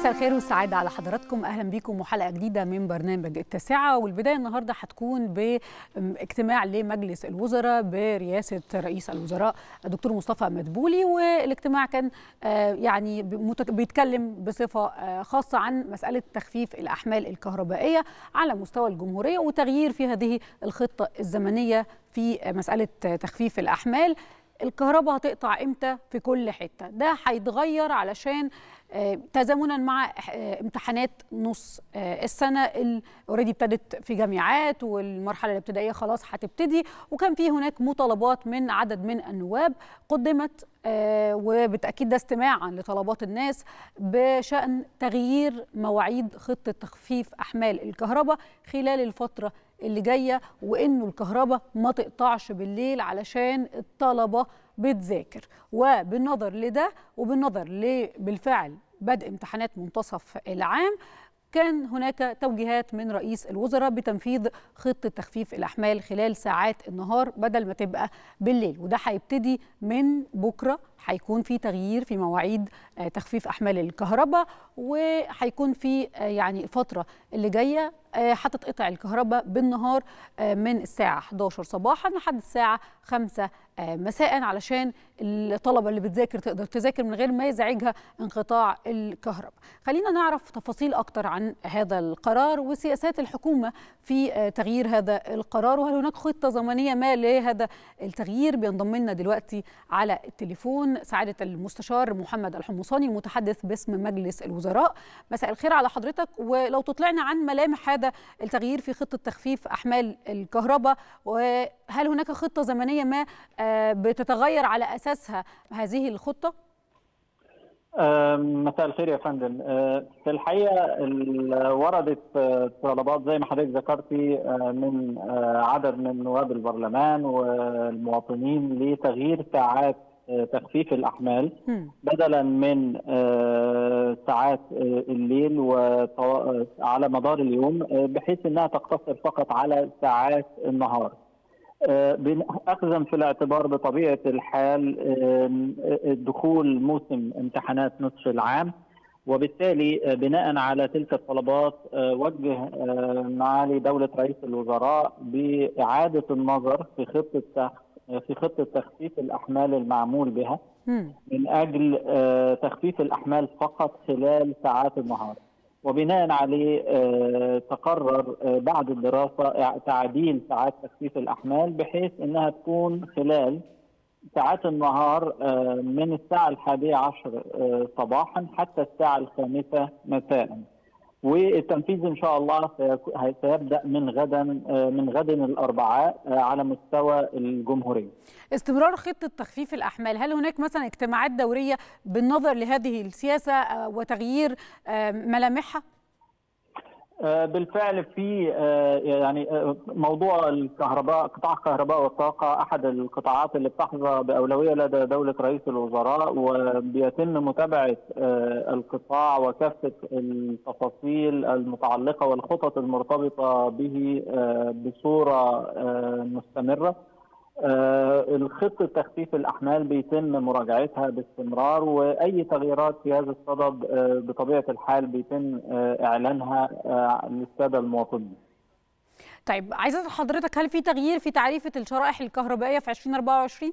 مساء الخير والسعادة على حضراتكم أهلا بكم وحلقة جديدة من برنامج التاسعة والبداية النهاردة هتكون باجتماع لمجلس الوزراء برئاسة رئيس الوزراء الدكتور مصطفى مدبولي والاجتماع كان يعني بيتكلم بصفة خاصة عن مسألة تخفيف الأحمال الكهربائية على مستوى الجمهورية وتغيير في هذه الخطة الزمنية في مسألة تخفيف الأحمال الكهرباء هتقطع امتى في كل حته ده هيتغير علشان تزامنا مع امتحانات نص السنه اللي اوريدي ابتدت في جامعات والمرحله الابتدائيه خلاص هتبتدي وكان في هناك مطالبات من عدد من النواب قدمت وبالتاكيد ده استماعا لطلبات الناس بشان تغيير مواعيد خطه تخفيف احمال الكهرباء خلال الفتره اللي جايه وانه الكهرباء ما تقطعش بالليل علشان الطلبه بتذاكر وبالنظر لده وبالنظر بالفعل بدء امتحانات منتصف العام كان هناك توجيهات من رئيس الوزراء بتنفيذ خطه تخفيف الاحمال خلال ساعات النهار بدل ما تبقى بالليل وده هيبتدي من بكره هيكون في تغيير في مواعيد تخفيف احمال الكهرباء وهيكون في يعني الفتره اللي جايه هتتقطع الكهرباء بالنهار من الساعه 11 صباحا لحد الساعه 5 مساء علشان الطلبه اللي بتذاكر تقدر تذاكر من غير ما يزعجها انقطاع الكهرباء. خلينا نعرف تفاصيل اكتر عن هذا القرار وسياسات الحكومه في تغيير هذا القرار وهل هناك خطه زمنيه ما لهذا التغيير بينضم لنا دلوقتي على التليفون سعاده المستشار محمد الحمصاني المتحدث باسم مجلس الوزراء. مساء الخير على حضرتك ولو تطلعنا عن ملامح هذا التغيير في خطه تخفيف احمال الكهرباء وهل هناك خطه زمنيه ما بتتغير على اساسها هذه الخطه؟ مساء الخير يا فندم في الحقيقه وردت طلبات زي ما حضرتك ذكرتي من عدد من نواب البرلمان والمواطنين لتغيير ساعات تخفيف الاحمال بدلا من ساعات الليل على مدار اليوم بحيث انها تقتصر فقط على ساعات النهار. اخذا في الاعتبار بطبيعه الحال دخول موسم امتحانات نصف العام وبالتالي بناء على تلك الطلبات وجه معالي دوله رئيس الوزراء باعاده النظر في خطه في خطه تخفيف الاحمال المعمول بها من اجل تخفيف الاحمال فقط خلال ساعات النهار. وبناء عليه تقرر بعد الدراسة تعديل ساعات تخفيف الأحمال بحيث أنها تكون خلال ساعات النهار من الساعة الحادية عشر صباحا حتى الساعة الخامسة مساء والتنفيذ ان شاء الله سيبدا من غدا من غد الاربعاء على مستوى الجمهوريه. استمرار خطه تخفيف الاحمال، هل هناك مثلا اجتماعات دوريه بالنظر لهذه السياسه وتغيير ملامحها؟ بالفعل في يعني موضوع الكهرباء قطاع الكهرباء والطاقه احد القطاعات اللي بتحظى باولويه لدى دوله رئيس الوزراء وبيتم متابعه القطاع وكافه التفاصيل المتعلقه والخطط المرتبطه به بصوره مستمره. الخطة تخفيف الأحمال بيتم مراجعتها باستمرار وأي تغييرات في هذا الصدد بطبيعة الحال بيتم إعلانها للسادة المواطنين. طيب عايزة حضرتك هل في تغيير في تعريفة الشرائح الكهربائية في 2024؟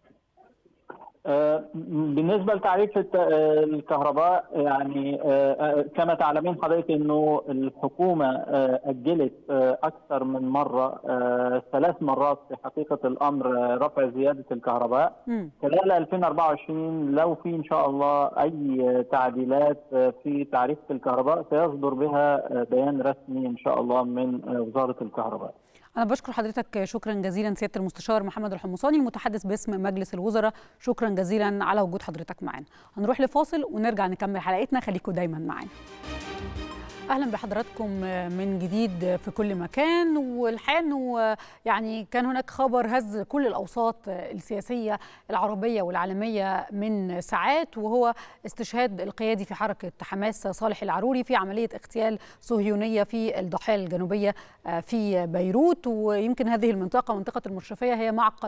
بالنسبه لتعريف الكهرباء يعني كما تعلمين حضرتك انه الحكومه اجلت اكثر من مره ثلاث مرات في حقيقه الامر رفع زياده الكهرباء خلال 2024 لو في ان شاء الله اي تعديلات في تعريف الكهرباء سيصدر بها بيان رسمي ان شاء الله من وزاره الكهرباء. أنا بشكر حضرتك شكرا جزيلا سيادة المستشار محمد الحمصاني المتحدث باسم مجلس الوزراء شكرا جزيلا على وجود حضرتك معنا هنروح لفاصل ونرجع نكمل حلقتنا خليكم دايما معنا اهلا بحضراتكم من جديد في كل مكان والحقيقه انه يعني كان هناك خبر هز كل الاوساط السياسيه العربيه والعالميه من ساعات وهو استشهاد القيادي في حركه حماس صالح العروري في عمليه اغتيال صهيونيه في الضاحيه الجنوبيه في بيروت ويمكن هذه المنطقه منطقه المشرفيه هي معقل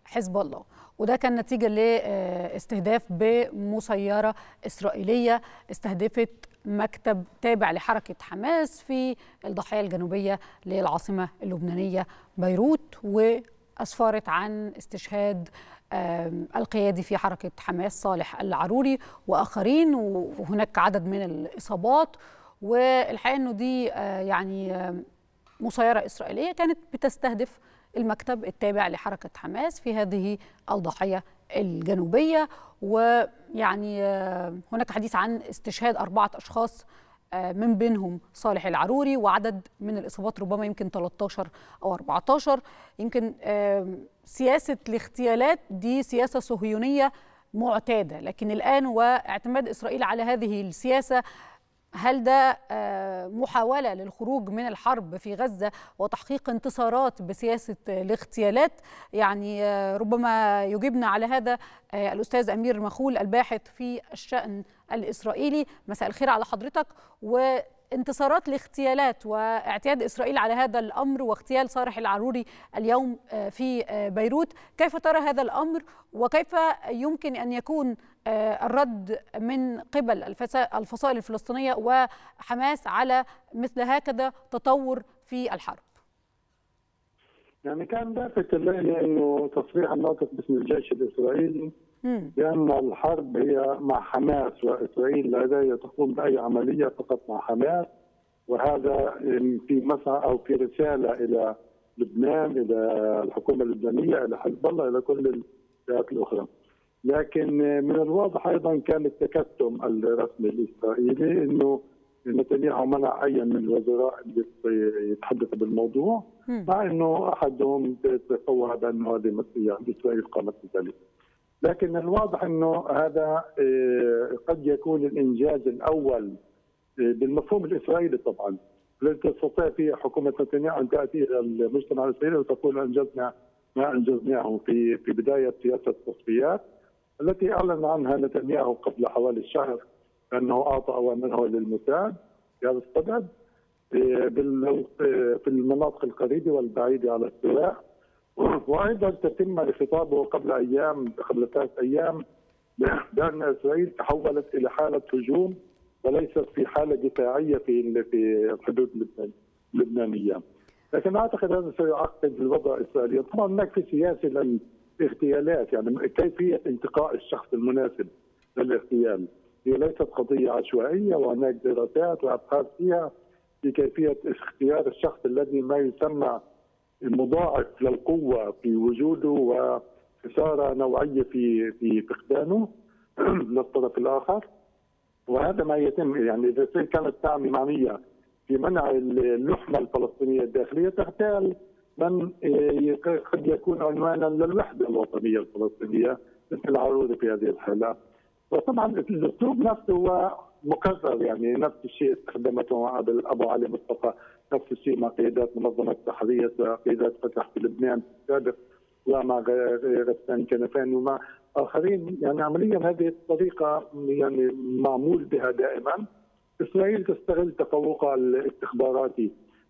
حزب الله وده كان نتيجة لاستهداف بمسيرة إسرائيلية استهدفت مكتب تابع لحركة حماس في الضاحية الجنوبية للعاصمة اللبنانية بيروت وأسفرت عن استشهاد القيادي في حركة حماس صالح العروري وآخرين وهناك عدد من الإصابات والحقيقة أنه دي يعني مسيرة إسرائيلية كانت بتستهدف المكتب التابع لحركة حماس في هذه الضاحية الجنوبية ويعني هناك حديث عن استشهاد أربعة أشخاص من بينهم صالح العروري وعدد من الإصابات ربما يمكن 13 أو 14 يمكن سياسة الاغتيالات دي سياسة صهيونية معتادة لكن الآن واعتماد إسرائيل على هذه السياسة هل ده محاولة للخروج من الحرب في غزة وتحقيق انتصارات بسياسة الاغتيالات يعني ربما يجيبنا على هذا الأستاذ أمير مخول الباحث في الشأن الإسرائيلي مساء الخير على حضرتك وانتصارات الاغتيالات واعتياد إسرائيل على هذا الأمر واغتيال صالح العروري اليوم في بيروت كيف ترى هذا الأمر وكيف يمكن أن يكون الرد من قبل الفصائل الفلسطينية وحماس على مثل هكذا تطور في الحرب يعني كان لافت الليلة انه تصريح الناطق باسم الجيش الاسرائيلي بان الحرب هي مع حماس واسرائيل لا تقوم باي عمليه فقط مع حماس وهذا في مسعى او في رساله الى لبنان الى الحكومه اللبنانيه الى حزب الله الى كل الجهات الاخرى. لكن من الواضح ايضا كان التكتم الرسمي الاسرائيلي انه نتنياهو منع اي من الوزراء اللي يتحدثوا بالموضوع مع انه احدهم تصور بانه هذه يعني اسرائيل قامت بذلك. لكن الواضح انه هذا قد يكون الانجاز الاول بالمفهوم الاسرائيلي طبعا الذي تستطيع فيه حكومه نتنياهو ان تاتي الى المجتمع الاسرائيلي وتقول انجزنا ما انجزناه في في بدايه سياسه التصفيات التي اعلن عنها نتنياهو قبل حوالي شهر انه اعطى اوامره للموساد في هذا الصدد في المناطق القريبه والبعيده على السواء وايضا تتم لخطابه قبل ايام قبل ثلاث ايام بان اسرائيل تحولت الى حاله هجوم وليست في حاله دفاعيه في في الحدود اللبنانيه. لكن اعتقد هذا سيعقد الوضع الاسرائيلي، طبعا هناك في سياسه للاغتيالات يعني كيفيه انتقاء الشخص المناسب للاغتيال. هي ليست قضيه عشوائيه وهناك دراسات وابحاث فيها في كيفيه اختيار الشخص الذي ما يسمى مضاعف للقوة في وجوده وخسارة نوعية في في فقدانه للطرف الآخر وهذا ما يتم يعني إذا كانت تعمل معنية في منع اللحمة الفلسطينية الداخلية تغتال من قد يكون عنوانا للوحدة الوطنية الفلسطينية مثل عروري في هذه الحالة وطبعا الاسلوب نفسه هو مكرر يعني نفس الشيء استخدمته ابو علي مصطفى نفس الشيء مع قيادات منظمه التحرير وقيادات فتح في لبنان في السابق ومع غسان كنفان ومع اخرين يعني عمليا هذه الطريقه يعني معمول بها دائما اسرائيل تستغل تفوقها الاستخباراتي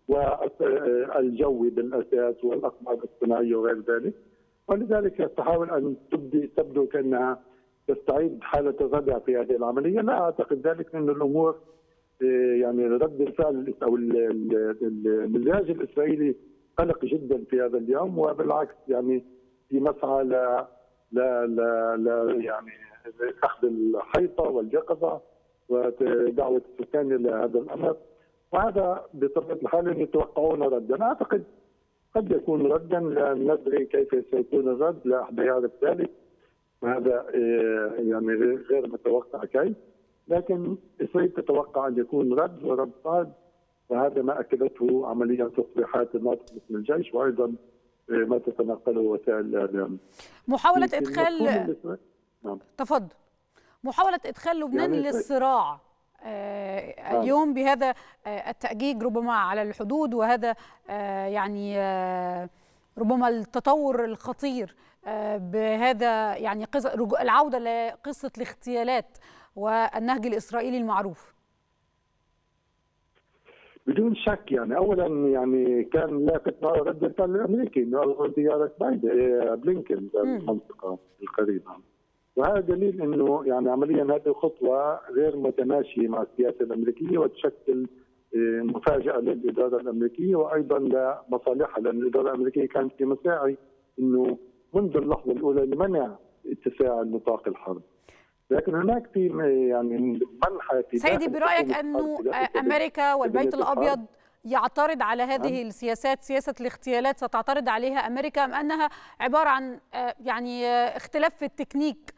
والجوي بالاساس والاقمار الاصطناعيه وغير ذلك ولذلك تحاول ان تبدي تبدو كانها تستعيد حاله الردع في هذه العمليه لا اعتقد ذلك لان الامور يعني رد الفعل او المزاج الاسرائيلي قلق جدا في هذا اليوم وبالعكس يعني في مسعى لا لا لا, لا يعني اخذ الحيطه واليقظه ودعوه السكان الى هذا الامر وهذا بطبيعه الحال يتوقعون ردا اعتقد قد يكون ردا لا ندري كيف سيكون الرد لا احد يعرف ذلك وهذا يعني غير متوقع كيف لكن اسرائيل تتوقع ان يكون رد ورد صاد وهذا ما اكدته عمليا تصريحات الناطق باسم الجيش وايضا ما تتنقله وسائل الاعلام. محاوله ادخال نعم. تفضل. محاوله ادخال لبنان يعني للصراع آه اليوم بهذا آه التأجيج ربما على الحدود وهذا آه يعني آه ربما التطور الخطير آه بهذا يعني العودة لقصة الاغتيالات والنهج الإسرائيلي المعروف بدون شك يعني اولا يعني كان لافت رد الفعل الامريكي انه زياره بايدن بلينكن المنطقه القريبه وهذا دليل انه يعني عمليا هذه خطوه غير متماشيه مع السياسه الامريكيه وتشكل مفاجاه للاداره الامريكيه وايضا لمصالحها لان الاداره الامريكيه كانت في مساعي انه منذ اللحظه الاولى لمنع اتساع نطاق الحرب. لكن هناك في يعني منحى في سيدي برايك انه امريكا والبيت الابيض يعترض على هذه السياسات سياسه الاغتيالات ستعترض عليها امريكا ام انها عباره عن يعني اختلاف في التكنيك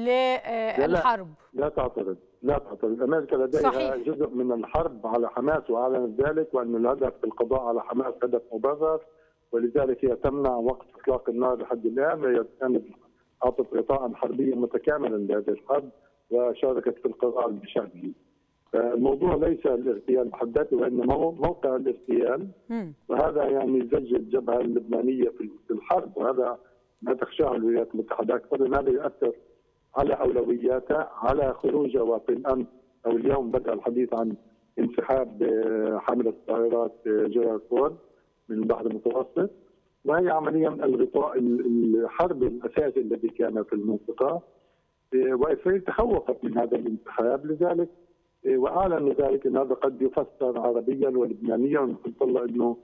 للحرب لا, لا تعترض لا تعترض امريكا لديها صحيح. جزء من الحرب على حماس واعلنت ذلك وان الهدف في القضاء على حماس هدف مبرر ولذلك هي تمنع وقف اطلاق النار لحد الان هي كانت اعطت غطاء حربيا متكاملا لهذه الحرب وشاركت في القرار بشانه. الموضوع ليس الاغتيال بحد ذاته وانما موقع الاغتيال وهذا يعني زج الجبهه اللبنانيه في الحرب وهذا ما تخشاه الولايات المتحده اكثر ان هذا يؤثر على اولوياتها على خروجها وفي الامس او اليوم بدا الحديث عن انسحاب حامله الطائرات جيرارد فورد من البحر المتوسط وهي عمليا الغطاء الحربي الاساسي الذي كان في المنطقه واسرائيل تخوفت من هذا الانسحاب لذلك واعلنوا ذلك ان هذا قد يفسر عربيا ولبنانيا ونقول الله انه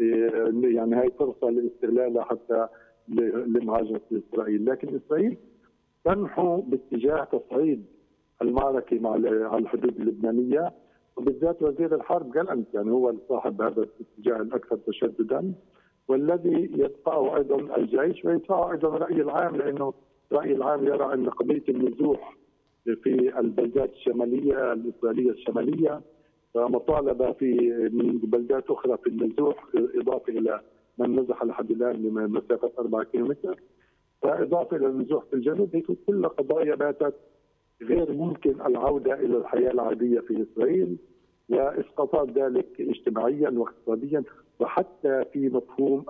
يعني هي فرصه لاستغلالها حتى لمهاجمه اسرائيل، لكن اسرائيل تنحو باتجاه تصعيد المعركه مع على الحدود اللبنانيه وبالذات وزير الحرب جالنت يعني هو صاحب هذا الاتجاه الاكثر تشددا والذي يدفعه ايضا الجيش ويدفعه ايضا الراي العام لانه الراي العام يرى ان قضيه النزوح في البلدات الشماليه الاسرائيليه الشماليه ومطالبه في من بلدات اخرى في النزوح اضافه الى من نزح لحد الان لمسافه 4 كيلومتر فاضافه الى النزوح في الجنوب هي كل قضايا باتت غير ممكن العوده الى الحياه العاديه في اسرائيل واسقاطات ذلك اجتماعيا واقتصاديا وحتى في مفهوم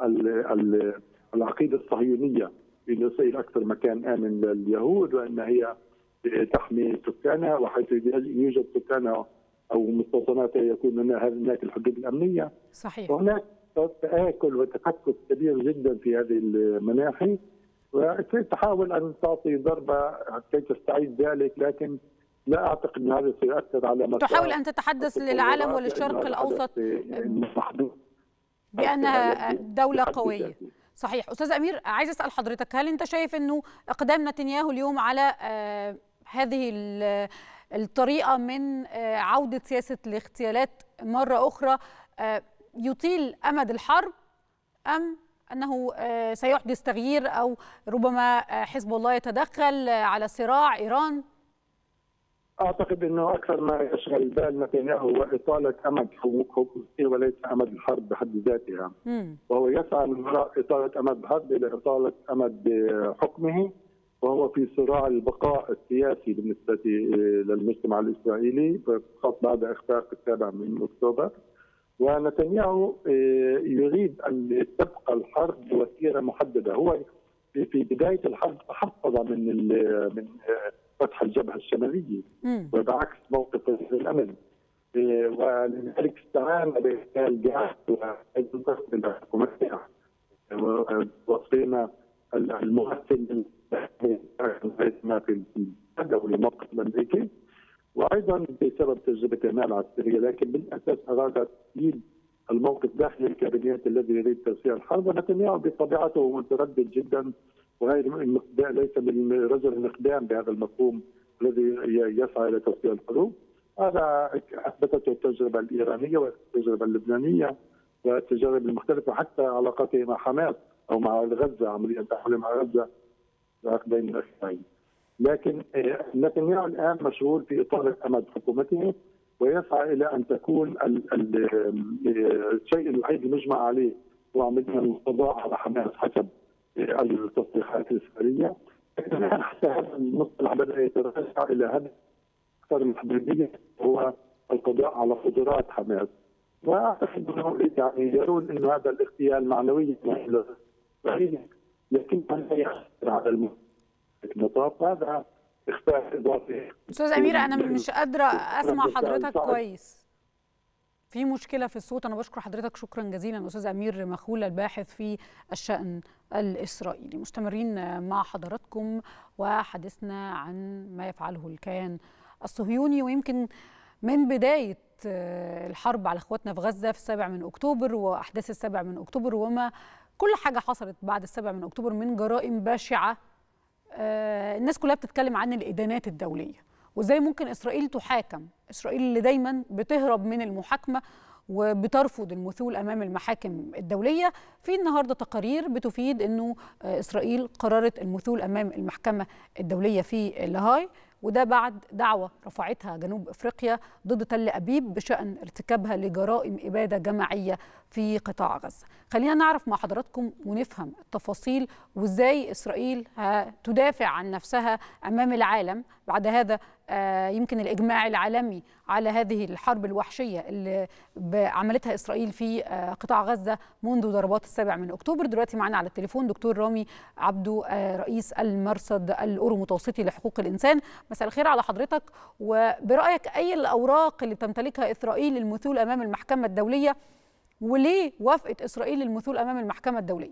العقيده الصهيونيه في اسرائيل اكثر مكان امن لليهود وان هي تحمي سكانها وحيث يوجد سكانها او مستوطناتها يكون هناك الحدود الامنيه صحيح وهناك تآكل وتفكك كبير جدا في هذه المناحي وإسرائيل تحاول ان تعطي ضربه كي تستعيد ذلك لكن لا اعتقد ان هذا سيؤثر على تحاول ان تتحدث للعالم وللشرق الاوسط بانها دوله قويه صحيح استاذ امير عايز اسال حضرتك هل انت شايف انه اقدام نتنياهو اليوم على آه هذه الطريقه من آه عوده سياسه الاغتيالات مره اخرى آه يطيل امد الحرب ام انه سيحدث تغيير او ربما حزب الله يتدخل على صراع ايران اعتقد انه اكثر ما يشغل بال نتنياهو هو اطاله امد حقوقه وليس امد الحرب بحد ذاتها مم. وهو يسعى من وراء اطاله امد الحرب الى اطاله امد حكمه وهو في صراع البقاء السياسي بالنسبه للمجتمع الاسرائيلي خاصه بعد اخفاق السابع من اكتوبر ونتنياهو يريد ان تبقى الحرب بوتيره محدده هو في بدايه الحرب تحفظ من من فتح الجبهه الشماليه وبعكس موقف الامن ولذلك استعان بارسال جهاز الحكوميه وصينا الممثل ما في الدوله الموقف الامريكي وايضا بسبب تجربه المال العسكريه لكن بالاساس اراد تأييد الموقف داخل الكابينيت الذي يريد تسوية الحرب ونتنياهو بطبيعته متردد جدا وغير ليس من رجل المقدام بهذا المفهوم الذي يسعى الى تسوية الحروب هذا اثبتته التجربه الايرانيه والتجربه اللبنانيه والتجارب المختلفه حتى علاقته مع حماس او مع غزه عمليه التحول مع غزه بين الاخرين لكن نتنياهو الان مشغول في اطاله امد حكومته ويسعى الى ان تكون الشيء الوحيد المجمع عليه هو عمليه القضاء على حماس حسب التصريحات الاسرائيليه لكن حتى هذا المصطلح بدا يتراجع الى هدف اكثر محدوديه هو القضاء على قدرات حماس واعتقد انه يعني يرون انه هذا الاغتيال معنويا لكن لا يؤثر على المطاف هذا اخفاء اضافي استاذ امير انا مش قادره اسمع حضرتك كويس في مشكله في الصوت انا بشكر حضرتك شكرا جزيلا استاذ امير مخول الباحث في الشان الاسرائيلي مستمرين مع حضراتكم وحديثنا عن ما يفعله الكيان الصهيوني ويمكن من بدايه الحرب على اخواتنا في غزه في السابع من اكتوبر واحداث السابع من اكتوبر وما كل حاجه حصلت بعد السابع من اكتوبر من جرائم بشعه الناس كلها بتتكلم عن الادانات الدوليه وازاي ممكن اسرائيل تحاكم اسرائيل اللي دايما بتهرب من المحاكمه وبترفض المثول امام المحاكم الدوليه في النهارده تقارير بتفيد انه اسرائيل قررت المثول امام المحكمه الدوليه في لاهاي وده بعد دعوة رفعتها جنوب أفريقيا ضد تل أبيب بشأن ارتكابها لجرائم إبادة جماعية في قطاع غزة خلينا نعرف مع حضراتكم ونفهم التفاصيل وإزاي إسرائيل تدافع عن نفسها أمام العالم بعد هذا يمكن الإجماع العالمي على هذه الحرب الوحشية اللي عملتها إسرائيل في قطاع غزة منذ ضربات السابع من أكتوبر دلوقتي معنا على التليفون دكتور رامي عبدو رئيس المرصد الأورو متوسطي لحقوق الإنسان مساء الخير على حضرتك وبرأيك أي الأوراق اللي تمتلكها إسرائيل للمثول أمام المحكمة الدولية وليه وافقت إسرائيل للمثول أمام المحكمة الدولية؟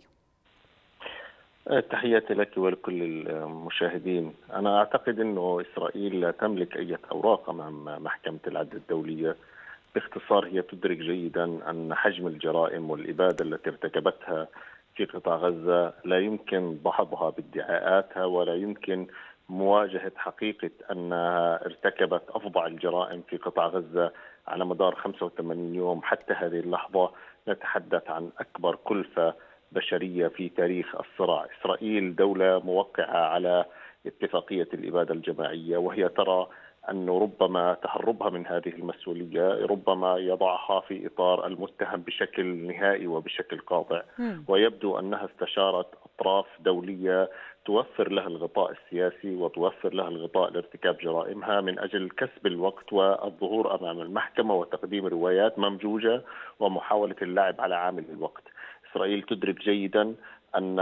تحياتي لك ولكل المشاهدين أنا أعتقد أنه إسرائيل لا تملك أي أوراق أمام محكمة العدل الدولية باختصار هي تدرك جيدا أن حجم الجرائم والإبادة التي ارتكبتها في قطاع غزة لا يمكن دحضها بادعاءاتها ولا يمكن مواجهة حقيقة أنها ارتكبت أفظع الجرائم في قطاع غزة على مدار 85 يوم حتى هذه اللحظة نتحدث عن أكبر كلفة بشرية في تاريخ الصراع إسرائيل دولة موقعة على اتفاقية الإبادة الجماعية وهي ترى أنه ربما تهربها من هذه المسؤولية ربما يضعها في إطار المتهم بشكل نهائي وبشكل قاطع ويبدو أنها استشارت أطراف دولية توفر لها الغطاء السياسي وتوفر لها الغطاء لارتكاب جرائمها من اجل كسب الوقت والظهور امام المحكمه وتقديم روايات ممجوجه ومحاوله اللعب على عامل الوقت. اسرائيل تدرك جيدا ان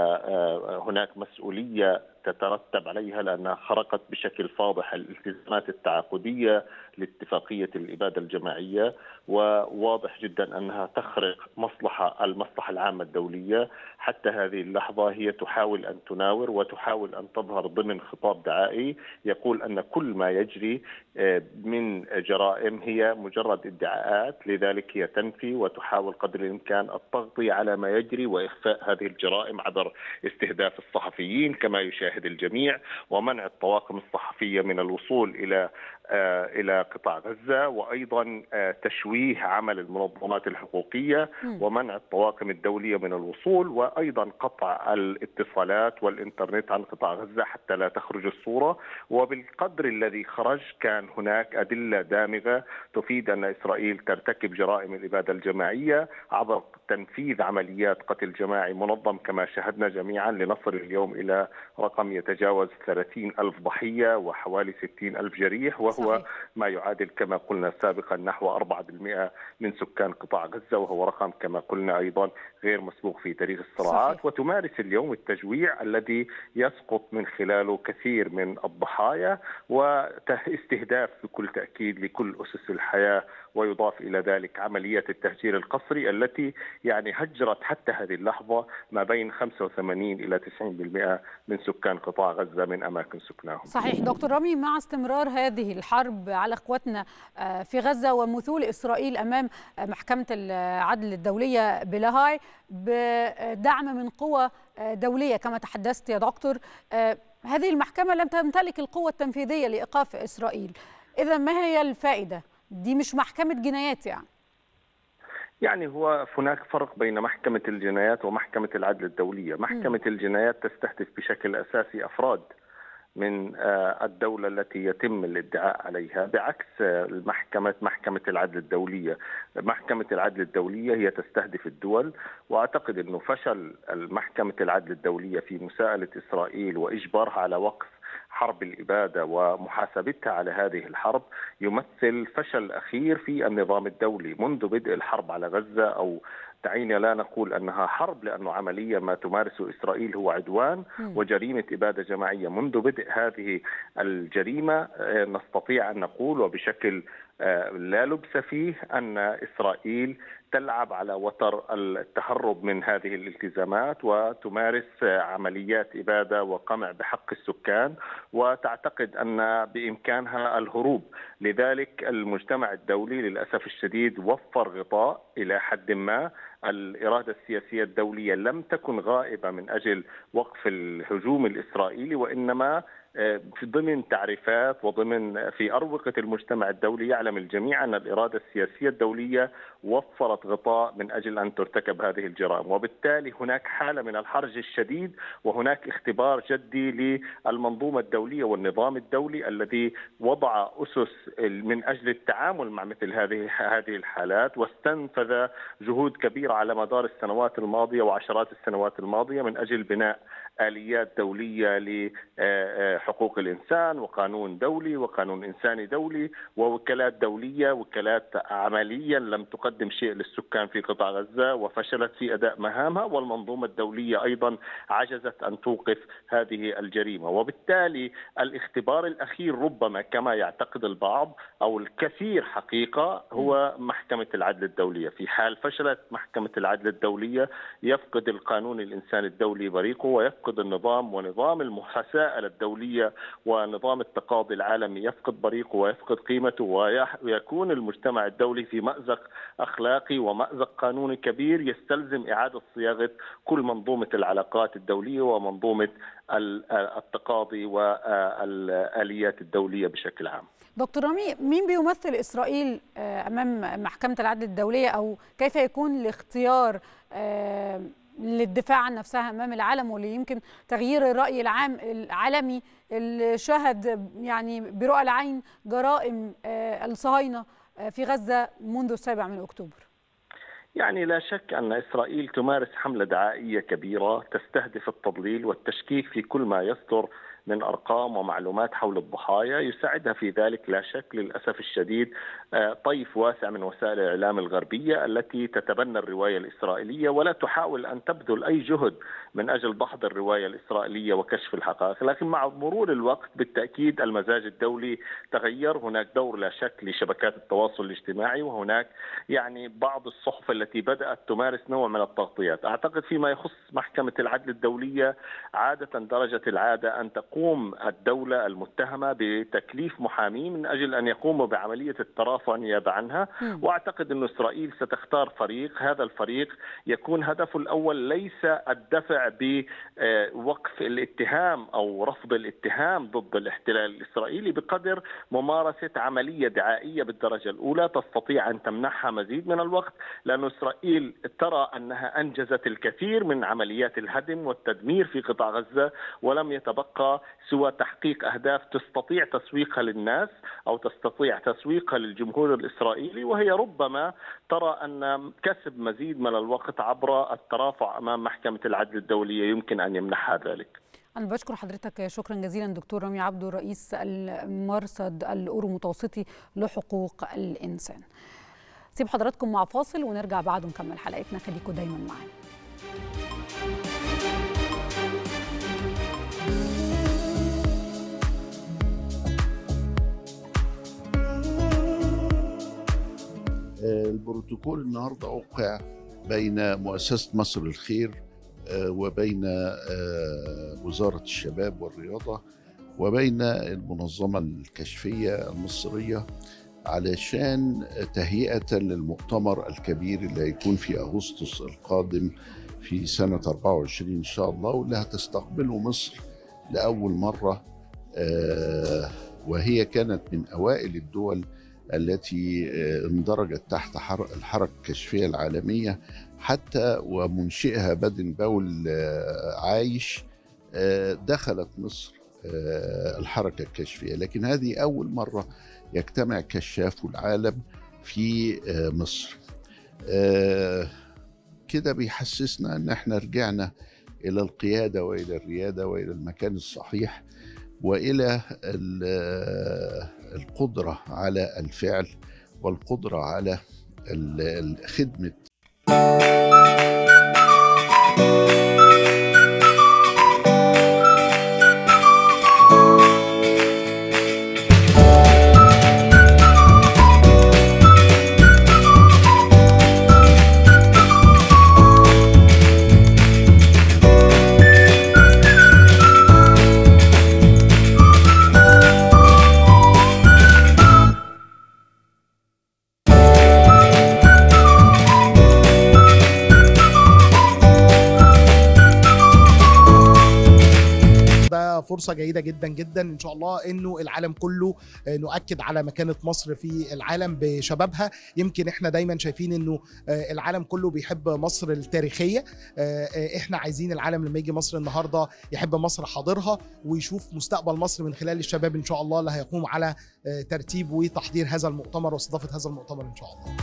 هناك مسؤوليه تترتب عليها لانها خرقت بشكل فاضح الالتزامات التعاقديه لاتفاقيه الاباده الجماعيه وواضح جدا انها تخرق مصلحه المصلحه العامه الدوليه حتى هذه اللحظه هي تحاول ان تناور وتحاول ان تظهر ضمن خطاب دعائي يقول ان كل ما يجري من جرائم هي مجرد ادعاءات لذلك هي تنفي وتحاول قدر الامكان التغطيه على ما يجري واخفاء هذه الجرائم عبر استهداف الصحفيين كما يشاهد الجميع ومنع الطواقم الصحفيه من الوصول الى الى قطاع غزه وايضا تشويه عمل المنظمات الحقوقيه ومنع الطواقم الدوليه من الوصول وايضا قطع الاتصالات والانترنت عن قطاع غزه حتى لا تخرج الصوره وبالقدر الذي خرج كان هناك ادله دامغه تفيد ان اسرائيل ترتكب جرائم الاباده الجماعيه عبر تنفيذ عمليات قتل جماعي منظم كما شاهدنا جميعا لنصل اليوم الى رقم يتجاوز 30 ألف ضحيه وحوالي 60 ألف جريح وهو صحيح. ما يعادل كما قلنا سابقا نحو 4% من سكان قطاع غزة وهو رقم كما قلنا أيضا غير مسبوق في تاريخ الصراعات صحيح. وتمارس اليوم التجويع الذي يسقط من خلاله كثير من الضحايا واستهداف بكل تأكيد لكل أسس الحياة ويضاف الى ذلك عمليه التهجير القسري التي يعني هجرت حتى هذه اللحظه ما بين 85 الى 90% من سكان قطاع غزه من اماكن سكناهم. صحيح دكتور رامي مع استمرار هذه الحرب على اخواتنا في غزه ومثول اسرائيل امام محكمه العدل الدوليه بلاهاي بدعم من قوى دوليه كما تحدثت يا دكتور هذه المحكمه لم تمتلك القوه التنفيذيه لايقاف اسرائيل. اذا ما هي الفائده؟ دي مش محكمة جنايات يعني يعني هو هناك فرق بين محكمة الجنايات ومحكمة العدل الدولية محكمة م. الجنايات تستهدف بشكل أساسي أفراد من الدولة التي يتم الادعاء عليها بعكس المحكمة محكمة العدل الدولية محكمة العدل الدولية هي تستهدف الدول وأعتقد أنه فشل محكمة العدل الدولية في مساءلة إسرائيل وإجبارها على وقف حرب الإبادة ومحاسبتها على هذه الحرب يمثل فشل أخير في النظام الدولي منذ بدء الحرب على غزة أو دعينا لا نقول انها حرب لانه عمليا ما تمارسه اسرائيل هو عدوان وجريمه اباده جماعيه منذ بدء هذه الجريمه نستطيع ان نقول وبشكل لا لبس فيه ان اسرائيل تلعب على وتر التهرب من هذه الالتزامات وتمارس عمليات اباده وقمع بحق السكان وتعتقد ان بامكانها الهروب، لذلك المجتمع الدولي للاسف الشديد وفر غطاء الى حد ما الاراده السياسيه الدوليه لم تكن غائبه من اجل وقف الهجوم الاسرائيلي وانما في ضمن تعريفات وضمن في أروقة المجتمع الدولي يعلم الجميع أن الإرادة السياسية الدولية وفرت غطاء من أجل أن ترتكب هذه الجرائم وبالتالي هناك حالة من الحرج الشديد وهناك اختبار جدي للمنظومة الدولية والنظام الدولي الذي وضع أسس من أجل التعامل مع مثل هذه هذه الحالات واستنفذ جهود كبيرة على مدار السنوات الماضية وعشرات السنوات الماضية من أجل بناء اليات دوليه لحقوق الانسان وقانون دولي وقانون انساني دولي ووكالات دوليه وكالات عمليا لم تقدم شيء للسكان في قطاع غزه وفشلت في اداء مهامها والمنظومه الدوليه ايضا عجزت ان توقف هذه الجريمه وبالتالي الاختبار الاخير ربما كما يعتقد البعض او الكثير حقيقه هو محكمه العدل الدوليه في حال فشلت محكمه العدل الدوليه يفقد القانون الانساني الدولي بريقه ويفقد يفقد النظام ونظام المحاساة الدولية ونظام التقاضي العالمي يفقد بريقه ويفقد قيمته ويكون المجتمع الدولي في مأزق أخلاقي ومأزق قانوني كبير يستلزم إعادة صياغة كل منظومة العلاقات الدولية ومنظومة التقاضي والآليات الدولية بشكل عام دكتور رامي مين بيمثل إسرائيل أمام محكمة العدل الدولية أو كيف يكون الاختيار للدفاع عن نفسها امام العالم واللي يمكن تغيير الراي العام العالمي اللي شهد يعني برؤى العين جرائم الصهاينه في غزه منذ السابع من اكتوبر. يعني لا شك ان اسرائيل تمارس حمله دعائيه كبيره تستهدف التضليل والتشكيك في كل ما يصدر من ارقام ومعلومات حول الضحايا يساعدها في ذلك لا شك للاسف الشديد طيف واسع من وسائل الاعلام الغربيه التي تتبنى الروايه الاسرائيليه ولا تحاول ان تبذل اي جهد من اجل دحض الروايه الاسرائيليه وكشف الحقائق، لكن مع مرور الوقت بالتاكيد المزاج الدولي تغير، هناك دور لا شك لشبكات التواصل الاجتماعي وهناك يعني بعض الصحف التي بدات تمارس نوع من التغطيات، اعتقد فيما يخص محكمه العدل الدوليه عاده درجه العاده ان تقوم الدوله المتهمه بتكليف محامين من اجل ان يقوموا بعمليه الترافع نيابه عنها، واعتقد ان اسرائيل ستختار فريق، هذا الفريق يكون هدفه الاول ليس الدفع بوقف الاتهام او رفض الاتهام ضد الاحتلال الاسرائيلي بقدر ممارسه عمليه دعائيه بالدرجه الاولى تستطيع ان تمنحها مزيد من الوقت لان اسرائيل ترى انها انجزت الكثير من عمليات الهدم والتدمير في قطاع غزه ولم يتبقى سوى تحقيق اهداف تستطيع تسويقها للناس او تستطيع تسويقها للجمهور الاسرائيلي وهي ربما ترى ان كسب مزيد من الوقت عبر الترافع امام محكمه العدل الدوليه يمكن ان يمنحها ذلك. أنا بشكر حضرتك شكرا جزيلا دكتور رامي عبدو رئيس المرصد الأورو متوسطي لحقوق الإنسان. سيب حضراتكم مع فاصل ونرجع بعد نكمل حلقتنا خليكم دايما معانا. البروتوكول النهارده اوقع بين مؤسسه مصر الخير وبين وزاره الشباب والرياضه وبين المنظمه الكشفيه المصريه علشان تهيئه للمؤتمر الكبير اللي هيكون في اغسطس القادم في سنه 24 ان شاء الله واللي هتستقبله مصر لاول مره وهي كانت من اوائل الدول التي اندرجت تحت الحركة الكشفية العالمية حتى ومنشئها بدن باول عايش دخلت مصر الحركة الكشفية لكن هذه أول مرة يجتمع كشاف العالم في مصر كده بيحسسنا ان احنا رجعنا الى القياده والى الرياده والى المكان الصحيح والى القدره على الفعل والقدره على خدمه فرصه جيده جدا جدا ان شاء الله انه العالم كله نؤكد على مكانه مصر في العالم بشبابها يمكن احنا دايما شايفين انه العالم كله بيحب مصر التاريخيه احنا عايزين العالم لما يجي مصر النهارده يحب مصر حاضرها ويشوف مستقبل مصر من خلال الشباب ان شاء الله اللي هيقوم على ترتيب وتحضير هذا المؤتمر واستضافه هذا المؤتمر ان شاء الله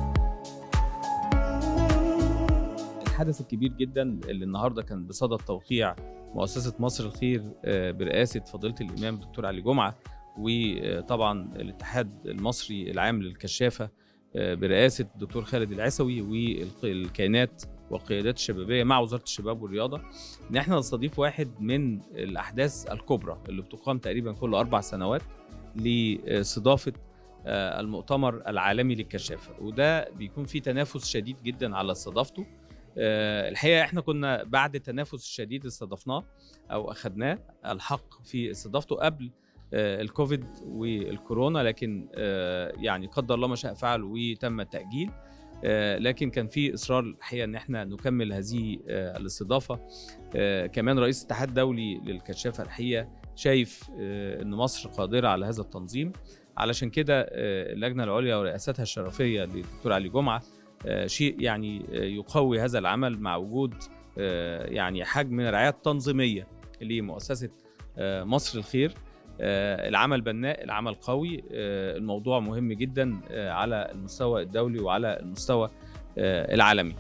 الحدث الكبير جدا اللي النهارده كان بصدد توقيع مؤسسه مصر الخير برئاسه فضيله الامام دكتور علي جمعه وطبعا الاتحاد المصري العام للكشافه برئاسه الدكتور خالد العسوي والكيانات والقيادات الشبابيه مع وزاره الشباب والرياضه ان احنا نستضيف واحد من الاحداث الكبرى اللي بتقام تقريبا كل اربع سنوات لاستضافه المؤتمر العالمي للكشافه وده بيكون فيه تنافس شديد جدا على استضافته الحقيقه احنا كنا بعد التنافس الشديد استضفناه او اخذناه الحق في استضافته قبل الكوفيد والكورونا لكن يعني قدر الله ما شاء فعل وتم التاجيل لكن كان في اصرار الحقيقه ان احنا نكمل هذه الاستضافه كمان رئيس الاتحاد الدولي للكشافه الحقيقه شايف ان مصر قادره على هذا التنظيم علشان كده اللجنه العليا ورئاستها الشرفيه للدكتور علي جمعه شيء يعني يقوي هذا العمل مع وجود يعني حجم من الرعايه التنظيميه لمؤسسه مصر الخير العمل بناء العمل قوي الموضوع مهم جدا على المستوى الدولي وعلى المستوى العالمي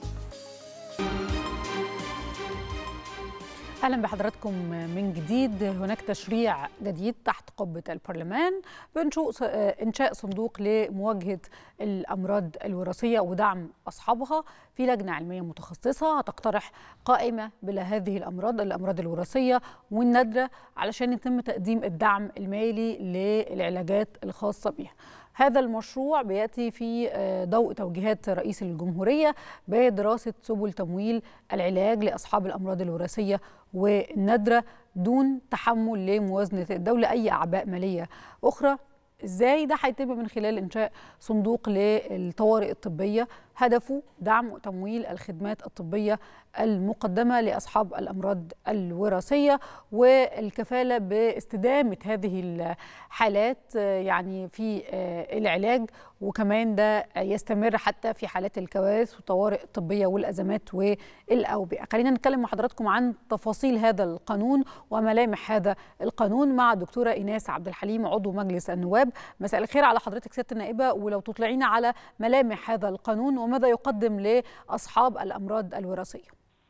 اهلا بحضراتكم من جديد هناك تشريع جديد تحت قبه البرلمان بانشاء صندوق لمواجهه الامراض الوراثيه ودعم اصحابها في لجنه علميه متخصصه هتقترح قائمه بلا هذه الامراض الامراض الوراثيه والنادره علشان يتم تقديم الدعم المالي للعلاجات الخاصه بها هذا المشروع بياتي في ضوء توجيهات رئيس الجمهوريه بدراسه سبل تمويل العلاج لاصحاب الامراض الوراثيه والنادره دون تحمل لموازنه الدوله اي اعباء ماليه اخرى ازاي ده هيتم من خلال انشاء صندوق للطوارئ الطبيه هدفه دعم وتمويل الخدمات الطبيه المقدمه لاصحاب الامراض الوراثيه والكفاله باستدامه هذه الحالات يعني في العلاج وكمان ده يستمر حتى في حالات الكوارث والطوارئ الطبيه والازمات والاوبئه. خلينا نتكلم مع حضراتكم عن تفاصيل هذا القانون وملامح هذا القانون مع الدكتوره ايناس عبد الحليم عضو مجلس النواب. مساء الخير على حضرتك سياده النائبه ولو تطلعينا على ملامح هذا القانون وماذا يقدم لاصحاب الامراض الوراثيه.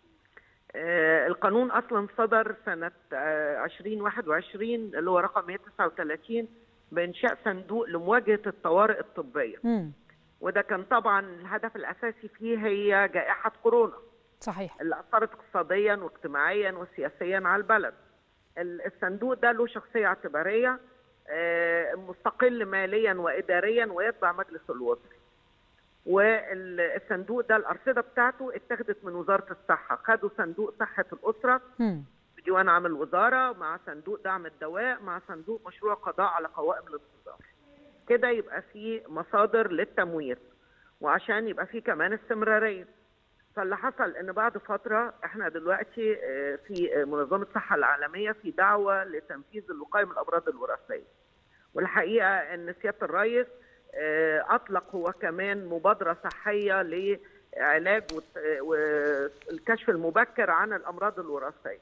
القانون اصلا صدر سنه 2021 اللي هو رقم 139 بانشاء صندوق لمواجهه الطوارئ الطبيه. م. وده كان طبعا الهدف الاساسي فيه هي جائحه كورونا. صحيح. اللي اثرت اقتصاديا واجتماعيا وسياسيا على البلد. الصندوق ده له شخصيه اعتباريه مستقل ماليا واداريا ويتبع مجلس الوزراء. والصندوق ده الارصده بتاعته اتخذت من وزاره الصحه خدوا صندوق صحه الاسره بديوان عام الوزاره مع صندوق دعم الدواء مع صندوق مشروع قضاء على قوائم الانتظار كده يبقى في مصادر للتمويل وعشان يبقى في كمان استمراريه فاللي حصل ان بعد فتره احنا دلوقتي في منظمه الصحه العالميه في دعوه لتنفيذ الوقايه من الامراض الوراثيه والحقيقه ان سياده الرئيس اطلق هو كمان مبادره صحيه لعلاج والكشف المبكر عن الامراض الوراثيه.